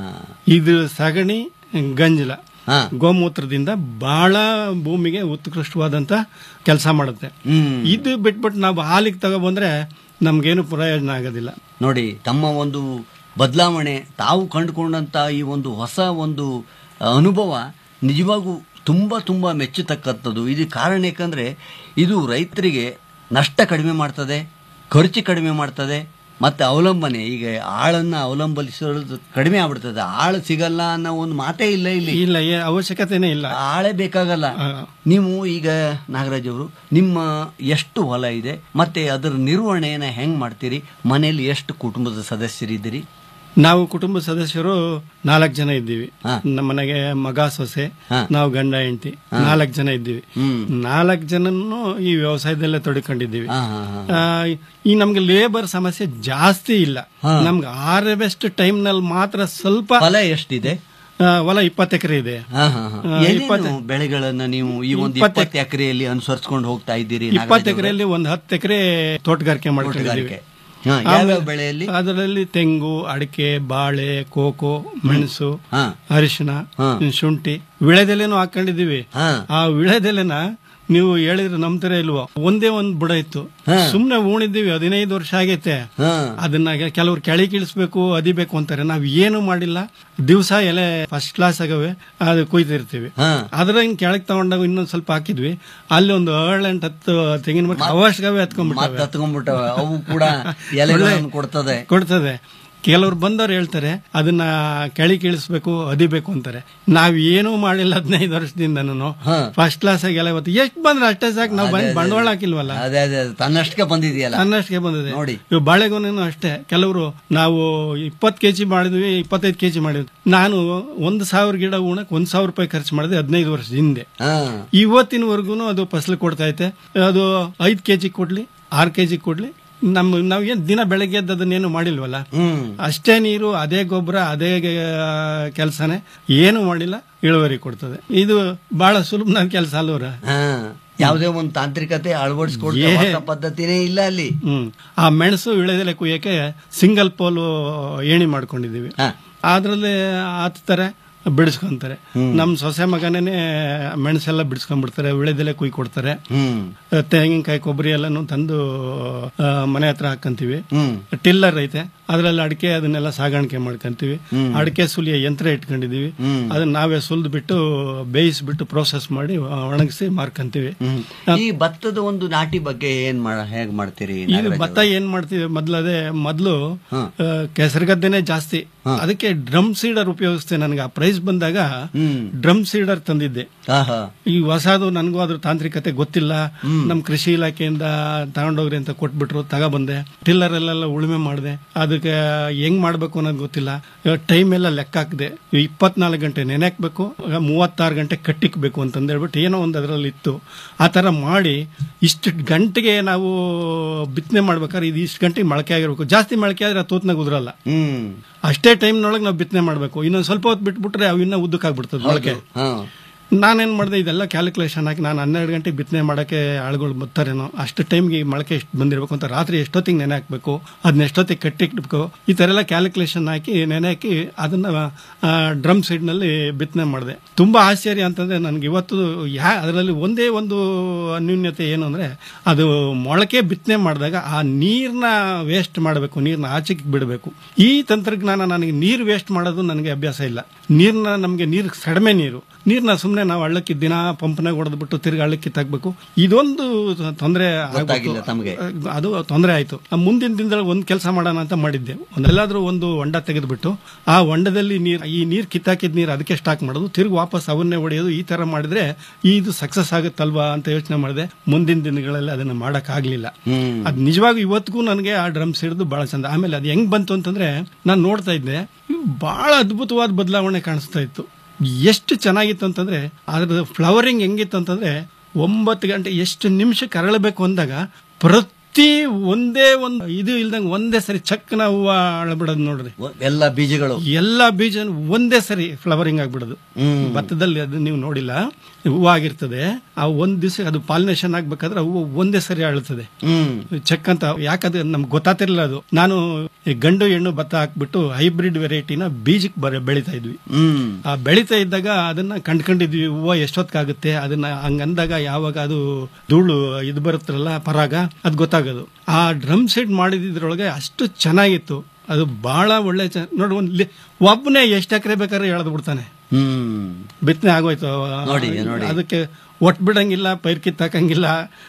ಇದು ಸಗಣಿ ಗಂಜಲ ಹಾ. ಗೋಮೂತ್ರದಿಂದ ಬಹಳ ಭೂಮಿಗೆ ಉತ್ಕೃಷ್ಟವಾದಂತ ಕೆಲಸ ಮಾಡುತ್ತೆ ಹ್ಮ್ ಇದು ಬಿಟ್ಬಿಟ್ಟು ನಾವು ಹಾಲಿಗೆ ತಗೊಬಂದ್ರೆ ನಮ್ಗೇನು ಪ್ರಯೋಜನ ಆಗೋದಿಲ್ಲ ನೋಡಿ ತಮ್ಮ ಒಂದು ಬದಲಾವಣೆ ತಾವು ಕಂಡುಕೊಂಡಂತ ಈ ಒಂದು ಹೊಸ ಒಂದು ಅನುಭವ ನಿಜವಾಗೂ ತುಂಬ ತುಂಬ ಮೆಚ್ಚತಕ್ಕಂಥದ್ದು ಇದು ಕಾರಣ ಯಾಕಂದ್ರೆ ಇದು ರೈತರಿಗೆ ನಷ್ಟ ಕಡಿಮೆ ಮಾಡ್ತದೆ ಖರ್ಚು ಕಡಿಮೆ ಮಾಡ್ತದೆ ಮತ್ತೆ ಅವಲಂಬನೆ ಈಗ ಆಳನ್ನ ಅವಲಂಬಿಸೋದು ಕಡಿಮೆ ಆಗ್ಬಿಡ್ತದೆ ಆಳು ಸಿಗಲ್ಲ ಅನ್ನೋ ಒಂದು ಮಾತೇ ಇಲ್ಲ ಇಲ್ಲಿ ಇಲ್ಲ ಏ- ಅವಶ್ಯಕತೆನೇ ಇಲ್ಲ ಆಳೇ ಬೇಕಾಗಲ್ಲ ನೀವು ಈಗ ನಾಗರಾಜ್ ಅವರು ನಿಮ್ಮ ಎಷ್ಟು ಹೊಲ ಇದೆ ಮತ್ತೆ ಅದರ ನಿರ್ವಹಣೆಯನ್ನ ಹೆಂಗ್ ಮಾಡ್ತೀರಿ ಮನೆಯಲ್ಲಿ ಎಷ್ಟು ಕುಟುಂಬದ ಸದಸ್ಯರಿದ್ದೀರಿ ನಾವು ಕುಟುಂಬ ಸದಸ್ಯರು ನಾಲ್ಕು ಜನ ಇದ್ದೀವಿ ಹಾ. ನಮ್ಮ ಮನೆಗೆ ಮಗ ಸೊಸೆ ಹಾ. ನಾವು ಗಂಡ ಹೆಂಡತಿ ಹಾ. ನಾಲ್ಕು ಜನ ಇದ್ದೀವಿ ಹ್ಮ್. ನಾಲ್ಕು ಜನನು ಈ ವ್ಯವಸಾಯದಲ್ಲೇ ತೊಡ್ಕೊಂಡಿದ್ದೀವಿ ಹಾ, ಹಾ, ಹಾ. ಆ, ಈ ನಮ್ಗೆ ಲೇಬರ್ ಸಮಸ್ಯೆ ಜಾಸ್ತಿ ಇಲ್ಲ ಹಾ. ನಮ್ಗೆ ಆರ್ವೆಸ್ಟ್ ಟೈಮ್ ನಲ್ಲಿ ಮಾತ್ರ ಸ್ವಲ್ಪ ಹೊಲ ಎಷ್ಟಿದೆ ಆ, ಹೊಲ ಇಪ್ಪತ್ತು ಎಕರೆ ಇದೆ ಹಾ, ಹಾ, ಹಾ. ಆ, ಏನೇನು ಇಪ್ಪತ್ತು- ಬೆಳೆಗಳನ್ನ ನೀವು ಈ ಒಂದು ಇಪ್ಪತ್ತು ಇಪ್ಪತ್ತು ಎಕರೆಯಲ್ಲಿ ಅನುಸರಿಸ್ಕೊಂಡು ಹೋಗ್ತಾ ಇದ್ದೀರಿ ಇಪ್ಪತ್ತು ನಾಗರಾಜ್ ಅವರೇ? ಎಕರೆಯಲ್ಲಿ ಒಂದು ಹತ್ತು ಎಕರೆ ತೋಟಗಾರಿಕೆ ಮಾಡ್ಕೊಂಡಿದ್ದೀವಿ ತೋಟಗಾರಿಕೆ. ಹಾ, ಯಾವ್ಯಾವ ಬೆಳೆಯಲ್ಲಿ ಅದರಲ್ಲಿ ತೆಂಗು ಅಡಿಕೆ ಬಾಳೆ ಕೋಕೋ ಮೆಣಸು ಹಾ. ಅರಿಶಿನ ಹಾ. ಶುಂಠಿ ವಿಳೆದೆಲೆನೂ ಹಾಕೊಂಡಿದೀವಿ ಹಾ. ಆ ವಿಳೆದೆಲೆನ ನೀವು ಹೇಳಿದ್ರೆ ನಂಬ್ತಾರೆ ಇಲ್ವೋ ಒಂದೇ ಒಂದ್ ಬುಡ ಇತ್ತು ಹಾ. ಸುಮ್ನೆ ಉಣಿದ್ದೀವಿ ಹದಿನೈದು ವರ್ಷ ಆಗೈತೆ ಹಾ. ಅದನ್ನ ಕೆಲವ್ರು ಕೆಳಿ ಕೀಳಿಸ್ಬೇಕು ಅದಿಬೇಕು ಅಂತಾರೆ ನಾವ್ ಏನು ಮಾಡಿಲ್ಲ ದಿವಸ ಎಲೆ ಫಸ್ಟ್ ಕ್ಲಾಸ್ ಆಗವೆ ಅದು ಕುಯ್ತಿರ್ತೀವಿ ಹಾ. ಅದ್ರ ಹಿಂಗ್ ಕೆಳಗ್ ತಗೊಂಡಾಗ ಇನ್ನೊಂದ್ ಸ್ವಲ್ಪ ಹಾಕಿದ್ವಿ ಅಲ್ಲಿ ಒಂದು ಏಳು ಎಂಟು ಹತ್ತು ತೆಂಗಿನ ಮರ ಅವಶ್ಯಕವೇ ಮತ್ತೆ ಹತ್ಕೊಂಡ್ಬಿಟ್ಟವೆ ಹತ್ಕೊಂಡ್ಬಿಟ್ಟವ ಅವು ಕೂಡ ಎಲೆಗಳನ್ನು ಕೊಡ್ತದೆ ಕೊಡ್ತದೆ ಕೆಲವ್ರು ಬಂದವ್ರು ಹೇಳ್ತಾರೆ ಅದನ್ನ ಕೆಳಿ ಕೀಳಿಸ್ಬೇಕು ಅದಿಬೇಕು ಅಂತಾರೆ ನಾವ್ ಏನೂ ಮಾಡಿಲ್ಲ ಹದಿನೈದು ವರ್ಷದಿಂದನೂ ಹಾ. ಫಸ್ಟ್ ಕ್ಲಾಸ್ ಆಗಿ ಎಲ್ಲ ಇವತ್ತು ಎಷ್ಟು ಬಂದ್ರೆ ಅಷ್ಟೇ ಸಾಕು ನಾವು ಅದೇ, ಅದೇ. ಬಂಡವಾಳ ಹಾಕಿಲ್ವಲ್ಲ ಅದೇ ಅದೇ ಅದೇ. ತನ್ನಷ್ಟಕ್ಕೆ ಬಂದಿದೆಯಲ್ಲ ಅನ್ನಷ್ಟಕ್ಕೆ ಬಂದಿದೆ ನೋಡಿ. ಇವು ಬಾಳೆಗೊನೆನೂ ಅಷ್ಟೇ ಕೆಲವರು ನಾವು ಇಪ್ಪತ್ತು ಕೆಜಿ ಮಾಡಿದ್ವಿ ಇಪ್ಪತ್ತೈದು ಕೆಜಿ ಮಾಡಿದ್ವಿ ನಾನು ಒಂದು ಸಾವಿರ ಗಿಡ ಉಣಕ್ ಒಂದ್ ಸಾವಿರ ರೂಪಾಯಿ ಖರ್ಚು ಮಾಡಿದೆ ಹದಿನೈದು ವರ್ಷದ ಹಿಂದೆ ಹಾ ಇವತ್ತಿನವರೆಗೂ ಅದು ಫಸಲು ಕೊಡ್ತಾ ಐತೆ ಅದು ಐದು ಕೆಜಿ ಕೊಡ್ಲಿ ಆರು ಕೆಜಿ ಕೊಡ್ಲಿ ನಮ್ಮ ನಾವ್ ಏನ್ ದಿನ ಬೆಳಗ್ಗೆ ಎದ್ದು ಅದನ್ನೇನು ಮಾಡಿಲ್ವಲ್ಲ ಹ್ಮ್ ಅಷ್ಟೇ ನೀರು ಅದೇ ಗೊಬ್ಬರ ಅದೇ ಕೆಲಸನೇ ಏನು ಮಾಡಿಲ್ಲ ಇಳುವರಿ ಕೊಡ್ತದೆ ಇದು ಬಹಳ ಸುಲಭನ ಕೆಲಸ ಅಲ್ವರ ಹಾ ಯಾವುದೇ ಒಂದು ತಾಂತ್ರಿಕತೆ ಅಳವಡಿಸ್ಕೊಡ್ತಾ ಏ- ಹೊಸ ಪದ್ಧತಿನೇ ಇಲ್ಲ ಅಲ್ಲಿ ಹ್ಮ್ ಆ ಮೆಣಸು ಇಳೆದೆಲೆ ಕುಯ್ಯಕ್ಕೆ ಸಿಂಗಲ್ ಪೋಲು ಏಣಿ ಮಾಡ್ಕೊಂಡಿದೀವಿ ಹಾ. ಅದ್ರಲ್ಲಿ ಹತ್ತಾರೆ ಬಿಡಿಸ್ಕೊಂತಾರೆ ನಮ್ ಸೊಸೆ ಮಗನೇ ಮೆಣಸೆಲ್ಲ ಬಿಡಿಸ್ಕೊಂಡ್ಬಿಡ್ತಾರೆ ವಿಳೆದೆಲೆ ಕುಯ್ ಕೊಡ್ತಾರೆ ಹ್ಮ್ ತೆಂಗಿನಕಾಯಿ ಕೊಬ್ಬರಿ ಎಲ್ಲಾನು ತಂದು ಆ, ಮನೆ ಹತ್ರ ಹಾಕಂತೀವಿ ಹ್ಮ್ ಟಿಲ್ಲರ್ ಐತೆ ಅದ್ರಲ್ಲಿ ಅಡಿಕೆ ಅದನ್ನೆಲ್ಲ ಸಾಗಾಣಿಕೆ ಮಾಡ್ಕೊಂತೀವಿ ಅಡಿಕೆ ಸುಲಿಯ ಯಂತ್ರ ಇಟ್ಕೊಂಡಿದೀವಿ ಹ್ಮ್. ಅದನ್ನ ನಾವೇ ಸುಲಿದು ಬಿಟ್ಟು ಬೇಯಿಸ್ಬಿಟ್ಟು ಪ್ರೋಸೆಸ್ ಮಾಡಿ ಒಣಗಿಸಿ ಮಾರ್ಕಂತೀವಿ ಹ್ಮ್. ಈ ಭತ್ತದ ಒಂದು ನಾಟಿ ಬಗ್ಗೆ ಏನ್ ಮಾಡ ಹೇಗ್ ಮಾಡ್ತೀರಿ ಇದು ನಾಗರಾಜ್ ಭತ್ತ ಅವ್ರೆ? ಏನ್ ಮಾಡ್ತೀವಿ ಮೊದ್ಲದೇ ಮೊದ್ಲು ಹಾ. ಆ, ಕೆಸರುಗದ್ದೆನೆ ಜಾಸ್ತಿ ಹಾ. ಅದಕ್ಕೆ ಡ್ರಮ್ ಸೀಡರ್ ಉಪಯೋಗಿಸ್ತೇನೆ ನನಗೆ ಆ ಪ್ರೈಸ್ ಬಂದಾಗ ಹ್ಮ್. ಡ್ರಮ್ ಸೀಡರ್ ತಂದಿದ್ದೆ ಆಹಾ. ಈ ಹೊಸದು ನನಗೂ ಅದ್ರ ತಾಂತ್ರಿಕತೆ ಗೊತ್ತಿಲ್ಲ ನಮ್ ಕೃಷಿ ಇಲಾಖೆಯಿಂದ ತಗೊಂಡೋಗ್ರಿ ಅಂತ ಕೊಟ್ಬಿಟ್ರು ತಗೊಬಂದೆ ಟಿಲ್ಲರ್ ಅಲ್ಲೆಲ್ಲ ಉಳುಮೆ ಮಾಡಿದೆ ಅದಕ್ಕೆ ಹೆಂಗ್ ಮಾಡ್ಬೇಕು ಅನ್ನೋದು ಗೊತ್ತಿಲ್ಲ ಟೈಮ್ ಎಲ್ಲ ಲೆಕ್ಕ ಹಾಕಿದೆ ಇಪ್ಪತ್ನಾಲ್ಕು ಗಂಟೆ ನೆನೆಕ್ಬೇಕು ಮೂವತ್ತಾರು ಗಂಟೆ ಕಟ್ಟಿಕ್ಬೇಕು ಅಂತಂದು ಹೇಳ್ಬಿಟ್ಟು ಏನೋ ಒಂದು ಅದರಲ್ಲಿ ಇತ್ತು ಆ ತರ ಮಾಡಿ ಇಷ್ಟು ಗಂಟೆಗೆ ನಾವು ಬಿತ್ತನೆ ಮಾಡ್ಬೇಕಾದ್ರೆ ಇದು ಇಷ್ಟು ಗಂಟೆಗೆ ಮೊಳಕೆ ಆಗಿರ್ಬೇಕು ಜಾಸ್ತಿ ಮೊಳಕೆ ಆದ್ರೆ ತೂತ್ನಾಗ ಉದುರಲ್ಲ ಹ್ಮ್ ಅಷ್ಟೇ ಟೈಮ್ನೊಳಗೆ ನಾವು ಬಿತ್ತನೆ ಮಾಡಬೇಕು ಇನ್ನೊಂದು ಸ್ವಲ್ಪ ಹೊತ್ತು ಬಿಟ್ಬಿಟ್ರೆ ಅವು ಇನ್ನೂ ಉದ್ದಕ್ಕಾಗ್ಬಿಡ್ತದೆ ಮೊಳಕೆ ಹಾ ನಾನೇನ್ ಮಾಡಿದೆ ಇದೆಲ್ಲ ಕ್ಯಾಲ್ಕುಲೇಷನ್ ಹಾಕಿ ನಾನು ಹನ್ನೆರಡು ಗಂಟೆಗೆ ಬಿತ್ತನೆ ಮಾಡಕ್ಕೆ ಆಳುಗಳು ಬರ್ತಾರೇನೋ ಅಷ್ಟು ಟೈಮ್ಗೆ ಮೊಳಕೆ ಎಷ್ಟು ಬಂದಿರಬೇಕು ಅಂತ ರಾತ್ರಿ ಎಷ್ಟೊತ್ತಿಗೆ ನೆನೆ ಹಾಕ್ಬೇಕು ಅದನ್ನ ಎಷ್ಟೊತ್ತಿಗೆ ಕಟ್ಟಿಕ್ಬೇಕು ಈ ತರ ಎಲ್ಲ ಕ್ಯಾಲ್ಕುಲೇಷನ್ ಹಾಕಿ ನೆನೆ ಹಾಕಿ ಅದನ್ನ ಡ್ರಮ್ ಸೈಡ್ನಲ್ಲಿ ಬಿತ್ತನೆ ಮಾಡಿದೆ ತುಂಬಾ ಆಶ್ಚರ್ಯ ಅಂತಂದ್ರೆ ನನಗೆ ಇವತ್ತು ಯಾ ಅದರಲ್ಲಿ ಒಂದೇ ಒಂದು ಅನ್ಯೂನ್ಯತೆ ಏನು ಅಂದ್ರೆ ಅದು ಮೊಳಕೆ ಬಿತ್ತನೆ ಮಾಡಿದಾಗ ಆ ನೀರ್ನ ವೇಸ್ಟ್ ಮಾಡಬೇಕು ನೀರ್ನ ಆಚೆಗೆ ಬಿಡಬೇಕು ಈ ತಂತ್ರಜ್ಞಾನ ನನಗೆ ನೀರು ವೇಸ್ಟ್ ಮಾಡೋದು ನನಗೆ ಅಭ್ಯಾಸ ಇಲ್ಲ ನೀರ್ನ ನಮಗೆ ನೀರು ಕಡಿಮೆ ನೀರು ನೀರ್ನ ಸುಮ್ಮನೆ ನಾವು ಹಳ್ಳಕ್ಕೆ ದಿನ ಪಂಪ್ನಾಗ ಹೊಡೆದ್ಬಿಟ್ಟು ತಿರ್ಗಿ ಹಳ್ಳಕ್ಕೆ ತಗ್ಬೇಕು ಇದೊಂದು ತೊಂದರೆ ಗೊತ್ತಾಗಿಲ್ಲ ತಮಗೆ ಅದು ತೊಂದರೆ ಆಯ್ತು ಆ ಮುಂದಿನ ದಿನದಲ್ಲಿ ಒಂದು ಕೆಲಸ ಮಾಡೋಣ ಅಂತ ಮಾಡಿದ್ದೆ ಒಂದೆಲ್ಲಾದ್ರೂ ಒಂದು ಹೊಂಡ ತೆಗೆದ್ಬಿಟ್ಟು ಆ ಹೊಂಡದಲ್ಲಿ ನೀರು ಈ ನೀರು ಕಿತ್ತಾಕಿದ ನೀರು ಅದಕ್ಕೆ ಸ್ಟಾಕ್ ಮಾಡೋದು ತಿರ್ಗಿ ವಾಪಸ್ ಅವನ್ನೇ ಹೊಡೆಯೋದು ಈ ತರ ಮಾಡಿದ್ರೆ ಇದು ಸಕ್ಸಸ್ ಆಗುತ್ತಲ್ವಾ ಅಂತ ಯೋಚನೆ ಮಾಡಿದೆ ಮುಂದಿನ ದಿನಗಳಲ್ಲಿ ಅದನ್ನ ಮಾಡಕ್ ಆಗ್ಲಿಲ್ಲ ಹ್ಮ್ ಅದ್ ನಿಜವಾಗ ಇವತ್ತಿಗೂ ನನಗೆ ಆ ಡ್ರಮ್ಸ್ ಹಿಡಿದು ಬಹಳ ಚಂದ ಆಮೇಲೆ ಅದು ಹೆಂಗ್ ಬಂತು ಅಂತಂದ್ರೆ ನಾನು ನೋಡ್ತಾ ಇದ್ದೆ ಬಹಳ ಅದ್ಭುತವಾದ ಬದಲಾವಣೆ ಕಾಣಿಸ್ತಾ ಇತ್ತು ಎಷ್ಟು ಚೆನ್ನಾಗಿತ್ತು ಅಂತಂದ್ರೆ ಅದ್ರದ್ದು ಫ್ಲವರಿಂಗ್ ಹೆಂಗಿತ್ತು ಅಂತಂದ್ರೆ ಒಂಬತ್ತು ಗಂಟೆ ಎಷ್ಟು ನಿಮಿಷಕ್ಕೆ ಅರಳಬೇಕು ಅಂದಾಗ ಪ್ರತಿ ಒಂದೇ ಒಂದು ಇದು ಇಲ್ದಂಗೆ ಒಂದೇ ಸರಿ ಚಕ್ಕನ ಹೂವ ಅಳಬಿಡೋದು ನೋಡ್ರಿ ಎಲ್ಲ ಬೀಜಗಳು ಎಲ್ಲ ಬೀಜ ಒಂದೇ ಸರಿ ಫ್ಲವರಿಂಗ್ ಆಗ್ಬಿಡೋದು ಹ್ಮ್. ಭತ್ತದಲ್ಲಿ ಅದು ನೀವು ನೋಡಿಲ್ಲ ಹೂವು ಆಗಿರ್ತದೆ ಆ ಒಂದ್ ದಿವಸ ಅದು ಪಾಲಿನೇಷನ್ ಆಗ್ಬೇಕಾದ್ರೆ ಹೂವು ಒಂದೇ ಸರಿ ಅಳುತ್ತದೆ ಹ್ಮ್ ಚೆಕ್ ಅಂತ ಯಾಕಂದ್ರೆ ನಮ್ಗೆ ಗೊತ್ತಾತಿರ್ಲಿಲ್ಲ ಅದು ನಾನು ಈ ಗಂಡು ಹೆಣ್ಣು ಭತ್ತ ಹಾಕ್ಬಿಟ್ಟು ಹೈಬ್ರಿಡ್ ವೆರೈಟಿನ ಬೀಜಕ್ಕೆ ಬರ ಬೆಳಿತಾ ಇದ್ವಿ ಹ್ಮ್ ಆ ಬೆಳಿತಾ ಇದ್ದಾಗ ಅದನ್ನ ಕಂಡ್ಕೊಂಡಿದ್ವಿ ಹೂವು ಎಷ್ಟೊತ್ತಾಗುತ್ತೆ ಅದನ್ನ ಹಂಗಂದಾಗ ಯಾವಾಗ ಅದು ಧೂಳು ಇದು ಬರುತ್ತಲ್ಲ ಪರಾಗ ಅದು ಗೊತ್ತಾಗೋದು ಆ ಡ್ರಮ್ ಸೆಟ್ ಮಾಡಿದ್ರೊಳಗೆ ಅಷ್ಟು ಚೆನ್ನಾಗಿತ್ತು ಅದು ಬಹಳ ಒಳ್ಳೆ ಚ- ನೋಡಿ ಒಂದು ಲಿ- ಒಬ್ಬನೇ ಎಷ್ಟು ಎಕರೆ ಬೇಕಾದ್ರೆ ಎಳೆದು ಬಿಡ್ತಾನೆ ಹ್ಮ್ ಬಿತ್ತನೆ ಆಗೋಯ್ತು ನೋಡಿ, ನೋಡಿ. ಅದಕ್ಕೆ ಒಟ್ ಬಿಡಂಗಿಲ್ಲ ಪೈರ್ ಕಿತ್ತಾಕಂಗಿಲ್ಲ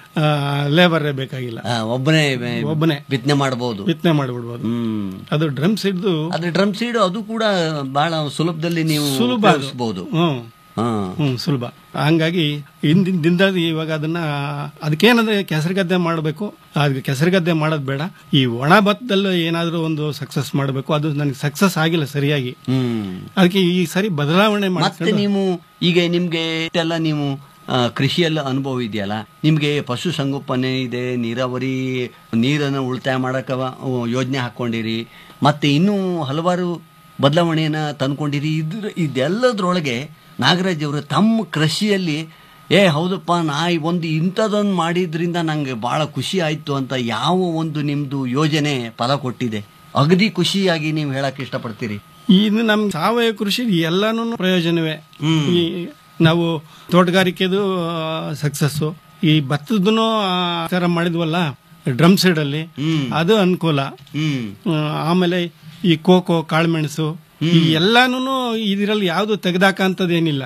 ಲೇಬರ್ ಬೇಕಾಗಿಲ್ಲ ಆ, ಒಬ್ಬನೇ ಒಬ್ಬನೇ ಬಿತ್ತನೆ ಮಾಡಬಹುದು ಬಿತ್ತನೆ ಮಾಡಿಬಿಡ್ಬೋದು ಹ್ಮ್ ಅದು ಡ್ರಮ್ ಸಿಡ್ದು ಆದ್ರೆ ಡ್ರಮ್ ಸೀಡ್ ಅದು ಕೂಡ ಬಹಳ ಸುಲಭದಲ್ಲಿ ನೀವು ಸುಲಭ ಅದು. ಉಪಯೋಗಿಸ್ಬೋದು ಹ್ಮ್ ಹಾ ಹ್ಮ್ ಸುಲಭ ಹಂಗಾಗಿ ಹಿಂದಿನ ದಿನದಲ್ಲಿ ಇವಾಗ ಅದನ್ನ ಅದಕ್ಕೇನಂದ್ರೆ ಕೆಸರುಗದ್ದೆ ಮಾಡಬೇಕು ಅದಕ್ಕೆ ಕೆಸರುಗದ್ದೆ ಮಾಡೋದು ಬೇಡ ಈ ಒಣ ಭತ್ತದಲ್ಲಿ ಏನಾದರೂ ಒಂದು ಸಕ್ಸಸ್ ಮಾಡಬೇಕು ಅದು ನನಗೆ ಸಕ್ಸಸ್ ಆಗಿಲ್ಲ ಸರಿಯಾಗಿ ಹ್ಮ್ ಅದಕ್ಕೆ ಈ ಸರಿ ಬದಲಾವಣೆ ಮತ್ತೆ ಮಾಡ್ಕೊಂಡು ನೀವು ಈಗ ನಿಮ್ಗೆ ಎಲ್ಲ ನೀವು ಆ, ಕೃಷಿಯಲ್ಲ ಅನುಭವ ಇದೆಯಲ್ಲ ನಿಮ್ಗೆ ಪಶು ಸಂಗೋಪನೆ ಇದೆ ನೀರಾವರಿ ನೀರನ್ನು ಉಳಿತಾಯ ಮಾಡಕ ಯೋಜನೆ ಹಾಕೊಂಡಿರಿ ಮತ್ತೆ ಇನ್ನೂ ಹಲವಾರು ಬದಲಾವಣೆಯನ್ನ ತಂದ್ಕೊಂಡಿರಿ ಇದ್ರ ಇದೆಲ್ಲದ್ರೊಳಗೆ ನಾಗರಾಜ್ ಅವರು ತಮ್ಮ ಕೃಷಿಯಲ್ಲಿ ಏ ಹೌದಪ್ಪ ನಾ ಈ ಒಂದು ಇಂಥದೊಂದು ಮಾಡಿದ್ರಿಂದ ನಂಗೆ ಬಹಳ ಖುಷಿ ಆಯ್ತು ಅಂತ ಯಾವ ಒಂದು ನಿಮ್ದು ಯೋಜನೆ ಫಲ ಕೊಟ್ಟಿದೆ ಅಗದಿ ಖುಷಿಯಾಗಿ ನೀವು ಹೇಳಕ್ ಇಷ್ಟಪಡ್ತೀರಿ ಇನ್ನು ನಮ್ ಸಾವಯವ ಕೃಷಿ ಎಲ್ಲಾನು ಪ್ರಯೋಜನವೇ ಈ ನಾವು ತೋಟಗಾರಿಕೆದು ಸಕ್ಸಸ್ಸು ಈ ಭತ್ತದನು ಆ ಥರ ಮಾಡಿದ್ವಲ್ಲ ಡ್ರಮ್ ಸೈಡ್ ಅಲ್ಲಿ ಅದು ಅನುಕೂಲ ಹ್ಮ್ ಆ, ಆಮೇಲೆ ಈ ಕೋಕೋ ಕಾಳುಮೆಣಸು ಈ ಎಲ್ಲಾನು ಇದರಲ್ಲಿ ಯಾವ್ದು ತೆಗೆದಾಕಂತದೇನಿಲ್ಲ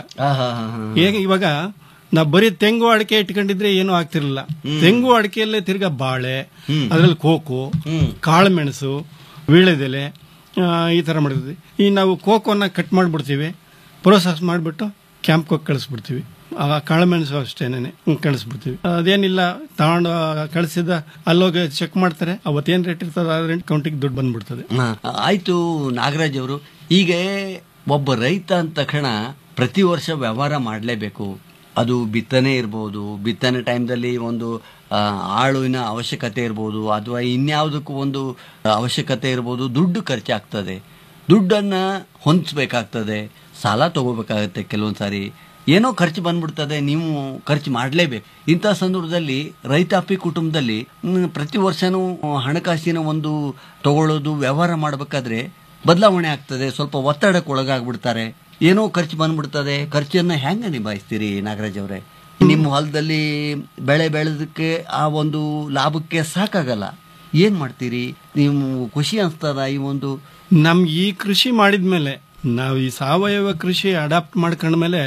ಹೇಗೆ ಇವಾಗ ನಾವು ಬರೀ ತೆಂಗು ಅಡಿಕೆ ಇಟ್ಕೊಂಡಿದ್ರೆ ಏನೂ ಆಗ್ತಿರ್ಲಿಲ್ಲ ತೆಂಗು ಅಡಿಕೆಯಲ್ಲೇ ತಿರ್ಗಾ ಬಾಳೆ ಅದ್ರಲ್ಲಿ ಕೋಕೋ ಕಾಳುಮೆಣಸು ವೀಳ್ಯದೆಲೆ ಆ, ಈ ತರ ಮಾಡಿದ್ವಿ ಈ ನಾವು ಕೋಕೋನ ಕಟ್ ಮಾಡಿಬಿಡ್ತೀವಿ ಪ್ರೋಸೆಸ್ ಮಾಡಿಬಿಟ್ಟು ಕ್ಯಾಂಪ್ಗೆ ಕಳಿಸ್ಬಿಡ್ತೀವಿ ಆ ಕಾಳುಮೆಣಸು ಅಷ್ಟೇನೆ ಕಳಿಸ್ಬಿಡ್ತೀವಿ ಅದೇನಿಲ್ಲ ತಗೊಂಡು ಕಳಿಸಿದ ಅಲ್ಲೋಗಿ ಚೆಕ್ ಮಾಡ್ತಾರೆ ಅವತ್ತೇನ್ ರೇಟ್ ಇರ್ತದೆ ಆ ರೇಟ್ ಕೌಂಟಿಗೆ ದುಡ್ಡು ಬಂದ್ಬಿಡ್ತದೆ ಹಾ, ಆಯ್ತು ನಾಗರಾಜ್ ಅವರು ಈಗ ಒಬ್ಬ ರೈತ ಅಂದ ತಕ್ಷಣ ಪ್ರತಿ ವರ್ಷ ವ್ಯವಹಾರ ಮಾಡಲೇಬೇಕು ಅದು ಬಿತ್ತನೆ ಇರ್ಬೋದು ಬಿತ್ತನೆ ಟೈಮ್ದಲ್ಲಿ ಒಂದು ಆ, ಆಳುವಿನ ಅವಶ್ಯಕತೆ ಇರ್ಬೋದು ಅಥವಾ ಇನ್ಯಾವುದಕ್ಕೂ ಒಂದು ಅವಶ್ಯಕತೆ ಇರ್ಬೋದು ದುಡ್ಡು ಖರ್ಚಾಗ್ತದೆ ದುಡ್ಡನ್ನ ಹೊಂದಿಸ್ಬೇಕಾಗ್ತದೆ ಸಾಲ ತಗೋಬೇಕಾಗತ್ತೆ ಕೆಲವೊಂದು ಸಾರಿ ಏನೋ ಖರ್ಚು ಬಂದ್ಬಿಡ್ತದೆ ನೀವು ಖರ್ಚು ಮಾಡಲೇಬೇಕು ಇಂಥ ಸಂದರ್ಭದಲ್ಲಿ ರೈತಾಪಿ ಕುಟುಂಬದಲ್ಲಿ ಮ್, ಪ್ರತಿ ವರ್ಷನೂ ಹಣಕಾಸಿನ ಒಂದು ತಗೊಳ್ಳೋದು ವ್ಯವಹಾರ ಮಾಡಬೇಕಾದ್ರೆ ಬದಲಾವಣೆ ಆಗ್ತದೆ ಸ್ವಲ್ಪ ಒತ್ತಡಕ್ಕೆ ಒಳಗಾಗ್ಬಿಡ್ತಾರೆ ಏನೋ ಖರ್ಚು ಬಂದ್ಬಿಡ್ತದೆ ಖರ್ಚನ್ನ ಹೆಂಗ ನಿಭಾಯಿಸ್ತೀರಿ ನಾಗರಾಜ್ ಅವರೇ ನಿಮ್ಮ ಹೊಲದಲ್ಲಿ ಬೆಳೆ ಬೆಳೆದಕ್ಕೆ ಆ ಒಂದು ಲಾಭಕ್ಕೆ ಸಾಕಾಗಲ್ಲ ಏನ್ ಮಾಡ್ತೀರಿ ನೀವು ಖುಷಿ ಅನ್ಸ್ತದ ಈ ಒಂದು ನಮ್ಗೆ ಈ ಕೃಷಿ ಮಾಡಿದ್ಮೇಲೆ ನಾವು ಈ ಸಾವಯವ ಕೃಷಿ ಅಡಾಪ್ಟ್ ಮಾಡ್ಕೊಂಡ್ಮೇಲೆ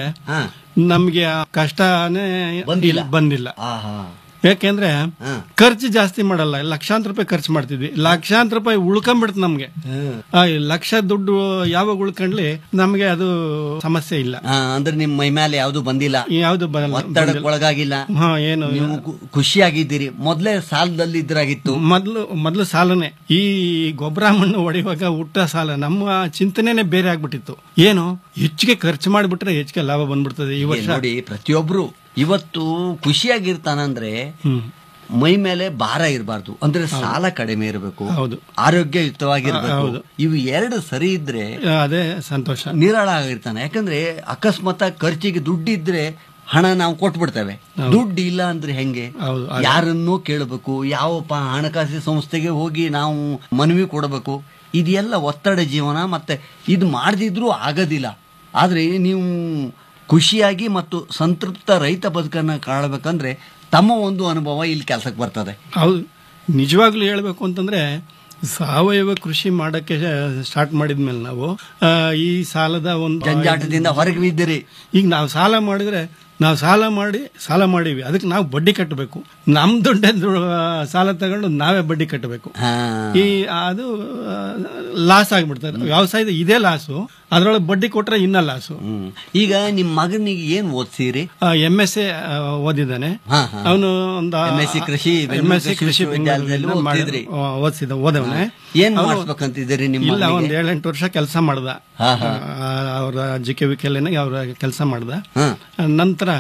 ನಮ್ಗೆ ಆ ಕಷ್ಟನೇ ಬಂದಿಲ್ಲ. ಬಂದಿಲ್ಲ ಆಹಾ ಯಾಕೆಂದ್ರೆ ಖರ್ಚು ಜಾಸ್ತಿ ಮಾಡಲ್ಲ ಲಕ್ಷಾಂತರ ರೂಪಾಯಿ ಖರ್ಚು ಮಾಡ್ತಿದ್ವಿ ಲಕ್ಷಾಂತರ ರೂಪಾಯಿ ಉಳ್ಕೊಂಡ್ಬಿಡ್ತು ನಮ್ಗೆ ಆ, ಈ ಲಕ್ಷ ದುಡ್ಡು ಯಾವಾಗ ಉಳ್ಕೊಂಡ್ಲಿ ನಮ್ಗೆ ಅದು ಸಮಸ್ಯೆ ಇಲ್ಲ ಆ, ಅಂದ್ರೆ ನಿಮ್ಮ ಮೈ ಮೇಲೆ ಯಾವ್ದು ಬಂದಿಲ್ಲ ಯಾವ್ದು ಬರಲ್ಲ ಒತ್ತಡಕ್ಕೆ ಒಳಗಾಗಿಲ್ಲ ಹಾ ಏನು ನೀವು ಖು- ಖುಷಿಯಾಗಿದ್ದೀರಿ ಮೊದ್ಲೇ ಸಾಲದಲ್ಲಿ ಇದ್ರಾಗಿತ್ತು ಮೊದ್ಲು ಮೊದ್ಲು ಸಾಲನೆ ಈ ಗೊಬ್ಬರ ಮಣ್ಣು ಹೊಡೆಯುವಾಗ ಹುಟ್ಟ ಸಾಲ ನಮ್ಮ ಚಿಂತನೆನೆ ಬೇರೆ ಆಗ್ಬಿಟ್ಟಿತ್ತು ಏನು ಹೆಚ್ಚಿಗೆ ಖರ್ಚು ಮಾಡಿಬಿಟ್ರೆ ಹೆಚ್ಚಿಗೆ ಲಾಭ ಬಂದ್ಬಿಡ್ತದೆ ಈ ಏ, ವರ್ಷ ನೋಡಿ ಪ್ರತಿಯೊಬ್ರು ಇವತ್ತು ಖುಷಿಯಾಗಿರ್ತಾನಂದ್ರೆ ಮೈ ಮೇಲೆ ಭಾರ ಇರಬಾರ್ದು ಅಂದ್ರೆ ಸಾಲ ಕಡಿಮೆ ಇರಬೇಕು ಹೌದು. ಆರೋಗ್ಯಯುತವಾಗಿರ್ಬೇಕು ಹೌದು. ಇವು ಎರಡು ಸರಿ ಇದ್ರೆ ಅದೇ ಸಂತೋಷ ನಿರಾಳ ಆಗಿರ್ತಾನೆ ಯಾಕಂದ್ರೆ ಅಕಸ್ಮಾತ್ ಖರ್ಚಿಗೆ ದುಡ್ಡಿದ್ರೆ ಹಣ ನಾವು ಕೊಟ್ಬಿಡ್ತೇವೆ ದುಡ್ಡು ಇಲ್ಲ ಅಂದ್ರೆ ಹೆಂಗೆ ಹೌದು, ಯಾರನ್ನೂ ಕೇಳಬೇಕು ಯಾವಪ್ಪ ಹಣಕಾಸು ಸಂಸ್ಥೆಗೆ ಹೋಗಿ ನಾವು ಮನವಿ ಕೊಡಬೇಕು ಇದೆಲ್ಲ ಒತ್ತಡ ಜೀವನ ಮತ್ತೆ ಇದು ಮಾಡದಿದ್ರೂ ಆಗೋದಿಲ್ಲ ಆದ್ರೆ ನೀವು ಖುಷಿಯಾಗಿ ಮತ್ತು ಸಂತೃಪ್ತ ರೈತ ಬದುಕನ್ನ ಕಾಣಬೇಕಂದ್ರೆ ತಮ್ಮ ಒಂದು ಅನುಭವ ಇಲ್ಲಿ ಕೆಲಸಕ್ಕೆ ಬರ್ತದೆ ಹೌದು ನಿಜವಾಗ್ಲೂ ಹೇಳ್ಬೇಕು ಅಂತಂದ್ರೆ ಸಾವಯವ ಕೃಷಿ ಮಾಡಕ್ಕೆ ಸ್ಟಾರ್ಟ್ ಮಾಡಿದ್ಮೇಲೆ ನಾವು ಆ, ಈ ಸಾಲದ ಒಂದು ಜಂಜಾಟದಿಂದ ಹೊರಗೆ ಬಿದ್ದಿರಿ ಈಗ ನಾವು ಸಾಲ ಮಾಡಿದ್ರೆ ನಾವು ಸಾಲ ಮಾಡಿ ಸಾಲ ಮಾಡೀವಿ ಅದಕ್ಕೆ ನಾವು ಬಡ್ಡಿ ಕಟ್ಟಬೇಕು ನಮ್ ದುಡ್ಡೇ ದು- ಸಾಲ ತಗೊಂಡು ನಾವೇ ಬಡ್ಡಿ ಕಟ್ಟಬೇಕು ಹಾ ಈ ಅದು ಲಾಸ್ ಆಗ್ಬಿಡ್ತದೆ ವ್ಯವಸಾಯದ ಇದೇ ಲಾಸು ಅದ್ರೊಳಗೆ ಬಡ್ಡಿ ಕೊಟ್ರೆ ಇನ್ನ ಲಾಸು ಹ್ಮ್. ಈಗ ನಿಮ್ ಮಗನಿಗೆ ಏನ್ ಓದ್ಸಿರಿ ಎಂ ಎಸ್ ಎ ಓದಿದ್ದಾನೆ ಹಾ, ಹಾ. ಅವನು ಒಂದು MSc ಕೃಷಿ, ಬೆಂಗಳೂರು MSc ಕೃಷಿ ಕೃಷಿ ವಿಶ್ವವಿದ್ಯಾಲಯದಲ್ಲಿ ಬೆಂಗಳೂರಿಂದ ಮಾಡಿ- ಓದ್ತಿದ್ರಿ. ಆ, ಓದ್ಸಿದ ಓದವನೆ ಏನ್ ಅವ್ನು- ಮಾಡಿಸ್ಬೇಕಂತಿದ್ದೀರಿ ನಿಮ್ಮ ಇಲ್ಲ ಮಗನಿಗೆ? ಒಂದ್ ಏಳೆಂಟು ವರ್ಷ ಕೆಲಸ ಮಾಡ್ದ ಹಾ, ಹಾ. ಅವ್ರ ಜಿ ಕೆ ವಿ ಅವ್ರ ಕೆಲಸ ಮಾಡ್ದ ಹಾ. ನಂತರ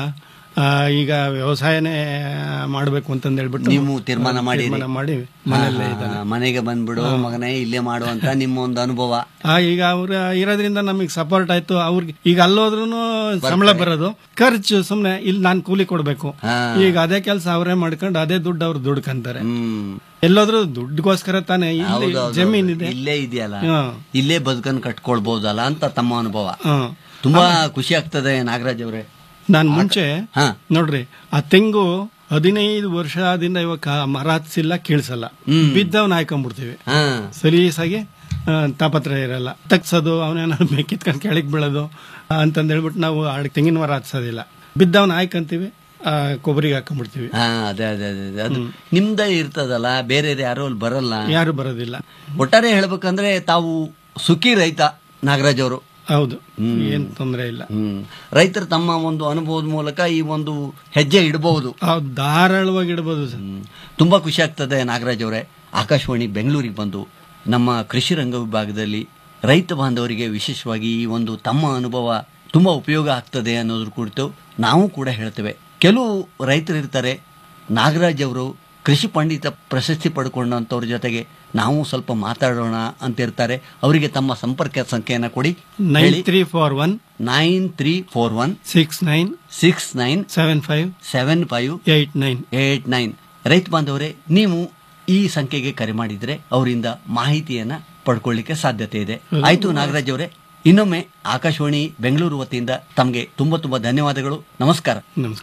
ಆ, ಈಗ ವ್ಯವಸಾಯನೇ ಮಾಡಬೇಕು ಅಂತಂದು ಹೇಳ್ಬಿಟ್ಟು ನೀವು ತೀರ್ಮಾನ ಮಾಡಿ ತೀರ್ಮಾನ ಮಾಡಿ ಮನೆಯಲ್ಲೇ ಇದ್ದಾನೆ ಮನೆಗೆ ಬಂದ್ಬಿಡು ಮಗನೇ ಇಲ್ಲೇ ಮಾಡುವಂತ ನಿಮ್ಮ ಒಂದು ಅನುಭವ ಆ, ಈಗ ಅವ್ರ ಇರೋದ್ರಿಂದ ನಮಗೆ ಸಪೋರ್ಟ್ ಆಯ್ತು ಅವ್ರಿಗೆ ಈಗ ಅಲ್ಲೋದ್ರೂ ಸಂಬಳ ಬರೋದು ಖರ್ಚು ಸುಮ್ನೆ ಇಲ್ಲಿ ನಾನು ಕೂಲಿ ಕೊಡ್ಬೇಕು ಹಾ. ಈಗ ಅದೇ ಕೆಲಸ ಅವರೇ ಮಾಡ್ಕೊಂಡು ಅದೇ ದುಡ್ಡು ಅವ್ರು ದುಡ್ಕಂತಾರೆ ಹ್ಮ್ ಎಲ್ಲೋದ್ರೂ ದುಡ್ಡುಗೋಸ್ಕರ ತಾನೇ ಇಲ್ಲಿ ಹೌದೌದು. ಜಮೀನಿದೆ ಇಲ್ಲೇ ಇದೆಯಲ್ಲ ಹಾ. ಇಲ್ಲೇ ಬದುಕನ್ ಕಟ್ಕೊಳ್ಬಹುದಲ್ಲ ಅಂತ ತಮ್ಮ ಅನುಭವ ಹಾ. ತುಂಬಾ ಖುಷಿ ಆಗ್ತದೆ ನಾಗರಾಜ್ ಅವರೇ ನಾನ್ ಮುಂಚೆ ಹಾ. ನೋಡ್ರಿ ಆ ತೆಂಗು ಹದಿನೈದು ವರ್ಷದಿಂದ ಇವಾಗ ಕ- ಮರ ಹತ್ಸಿಲ್ಲ ಕೀಳ್ಸಲ್ಲ ಬಿದ್ದವನ್ನ ಹಾಕೊಂಡ್ಬಿಡ್ತೀವಿ ಹಾ ಸಲೀಸಾಗಿ ಆ, ತಾಪತ್ರ ಇರಲ್ಲ ತಗ್ಸೋದು ಅವನೇನ ಕಿತ್ಕೊಂಡು ಕೆಳಗೆ ಬೀಳೋದು ಅಂತಂದ್ ಹೇಳ್ಬಿಟ್ಟು ನಾವು ಆ ತೆಂಗಿನ ಮರ ಹತ್ಸೋದಿಲ್ಲ ಬಿದ್ದವನ್ನ ಹಾಯ್ಕೊಂತೀವಿ ಆ, ಕೊಬ್ಬರಿಗೆ ಹಾಕೊಂಡ್ಬಿಡ್ತೀವಿ ಹಾ ಅದೇ ಅದೇ ಅದೇ ಅದೇ. ಅದು ನಿಮ್ದೇ ಇರ್ತದಲ್ಲ ಬೇರೆ ಯಾರು ಅಲ್ಲಿ ಬರಲ್ಲ ಯಾರು ಬರೋದಿಲ್ಲ ಒಟ್ಟಾರೆ ಹೇಳ್ಬೇಕಂದ್ರೆ ತಾವು ಸುಖಿ ರೈತ ನಾಗರಾಜ್ ಅವರು ಹೌದು ಏನ್ ತೊಂದರೆ ಇಲ್ಲ ಹ್ಮ್ ರೈತರು ತಮ್ಮ ಒಂದು ಅನುಭವದ ಮೂಲಕ ಈ ಒಂದು ಹೆಜ್ಜೆ ಇಡಬಹುದು ಹೌದು ಧಾರಾಳವಾಗಿ ಇಡ್ಬೋದು ಸರ್ ಹ್ಮ್. ತುಂಬಾ ಖುಷಿ ಆಗ್ತದೆ ನಾಗರಾಜ್ ಅವರೇ ಆಕಾಶವಾಣಿ ಬೆಂಗಳೂರಿಗೆ ಬಂದು ನಮ್ಮ ಕೃಷಿ ರಂಗ ವಿಭಾಗದಲ್ಲಿ ರೈತ ಬಾಂಧವರಿಗೆ ವಿಶೇಷವಾಗಿ ಈ ಒಂದು ತಮ್ಮ ಅನುಭವ ತುಂಬಾ ಉಪಯೋಗ ಆಗ್ತದೆ ಅನ್ನೋದ್ರ ಕುರಿತು ನಾವು ಕೂಡ ಹೇಳ್ತೇವೆ ಕೆಲವು ರೈತರು ಇರ್ತಾರೆ ನಾಗರಾಜ್ ಅವರು ಕೃಷಿ ಪಂಡಿತ ಪ್ರಶಸ್ತಿ ಪಡ್ಕೊಂಡಂತವ್ರ ಜೊತೆಗೆ ನಾವು ಸ್ವಲ್ಪ ಮಾತಾಡೋಣ ಅಂತ ಇರ್ತಾರೆ ಅವರಿಗೆ ತಮ್ಮ ಸಂಪರ್ಕ ಸಂಖ್ಯೆಯನ್ನ ಕೊಡಿ nine three four one nine three four one six nine six nine seven five seven five eight nine eight nine ರೈತ ಬಾಂಧವರೇ ನೀವು ಈ ಸಂಖ್ಯೆಗೆ ಕರೆ ಮಾಡಿದ್ರೆ ಅವರಿಂದ ಮಾಹಿತಿಯನ್ನ ಪಡ್ಕೊಳ್ಳಿಕ್ಕೆ ಸಾಧ್ಯತೆ ಇದೆ ಆಯ್ತು ನಾಗರಾಜ್ ಅವರೇ ಇನ್ನೊಮ್ಮೆ ಆಕಾಶವಾಣಿ ಬೆಂಗಳೂರು ವತಿಯಿಂದ ತಮಗೆ ತುಂಬಾ ತುಂಬಾ ಧನ್ಯವಾದಗಳು ನಮಸ್ಕಾರ ನಮಸ್ಕಾರ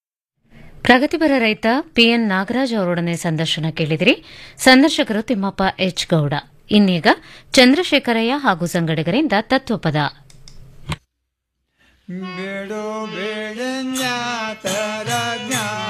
ಪ್ರಗತಿಪರ ರೈತ ಪಿಎನ್ ನಾಗರಾಜ್ ಅವರೊಡನೆ ಸಂದರ್ಶನ ಕೇಳಿದಿರಿ ಸಂದರ್ಶಕರು ತಿಮ್ಮಪ್ಪ ಎಚ್ ಗೌಡ ಇನ್ನೀಗ ಚಂದ್ರಶೇಖರಯ್ಯ ಹಾಗೂ ಸಂಗಡಿಗರಿಂದ ತತ್ವಪದ ಬೇಡೋ ಬೇಡ ಜ್ಞಾತರ ಜ್ಞಾನ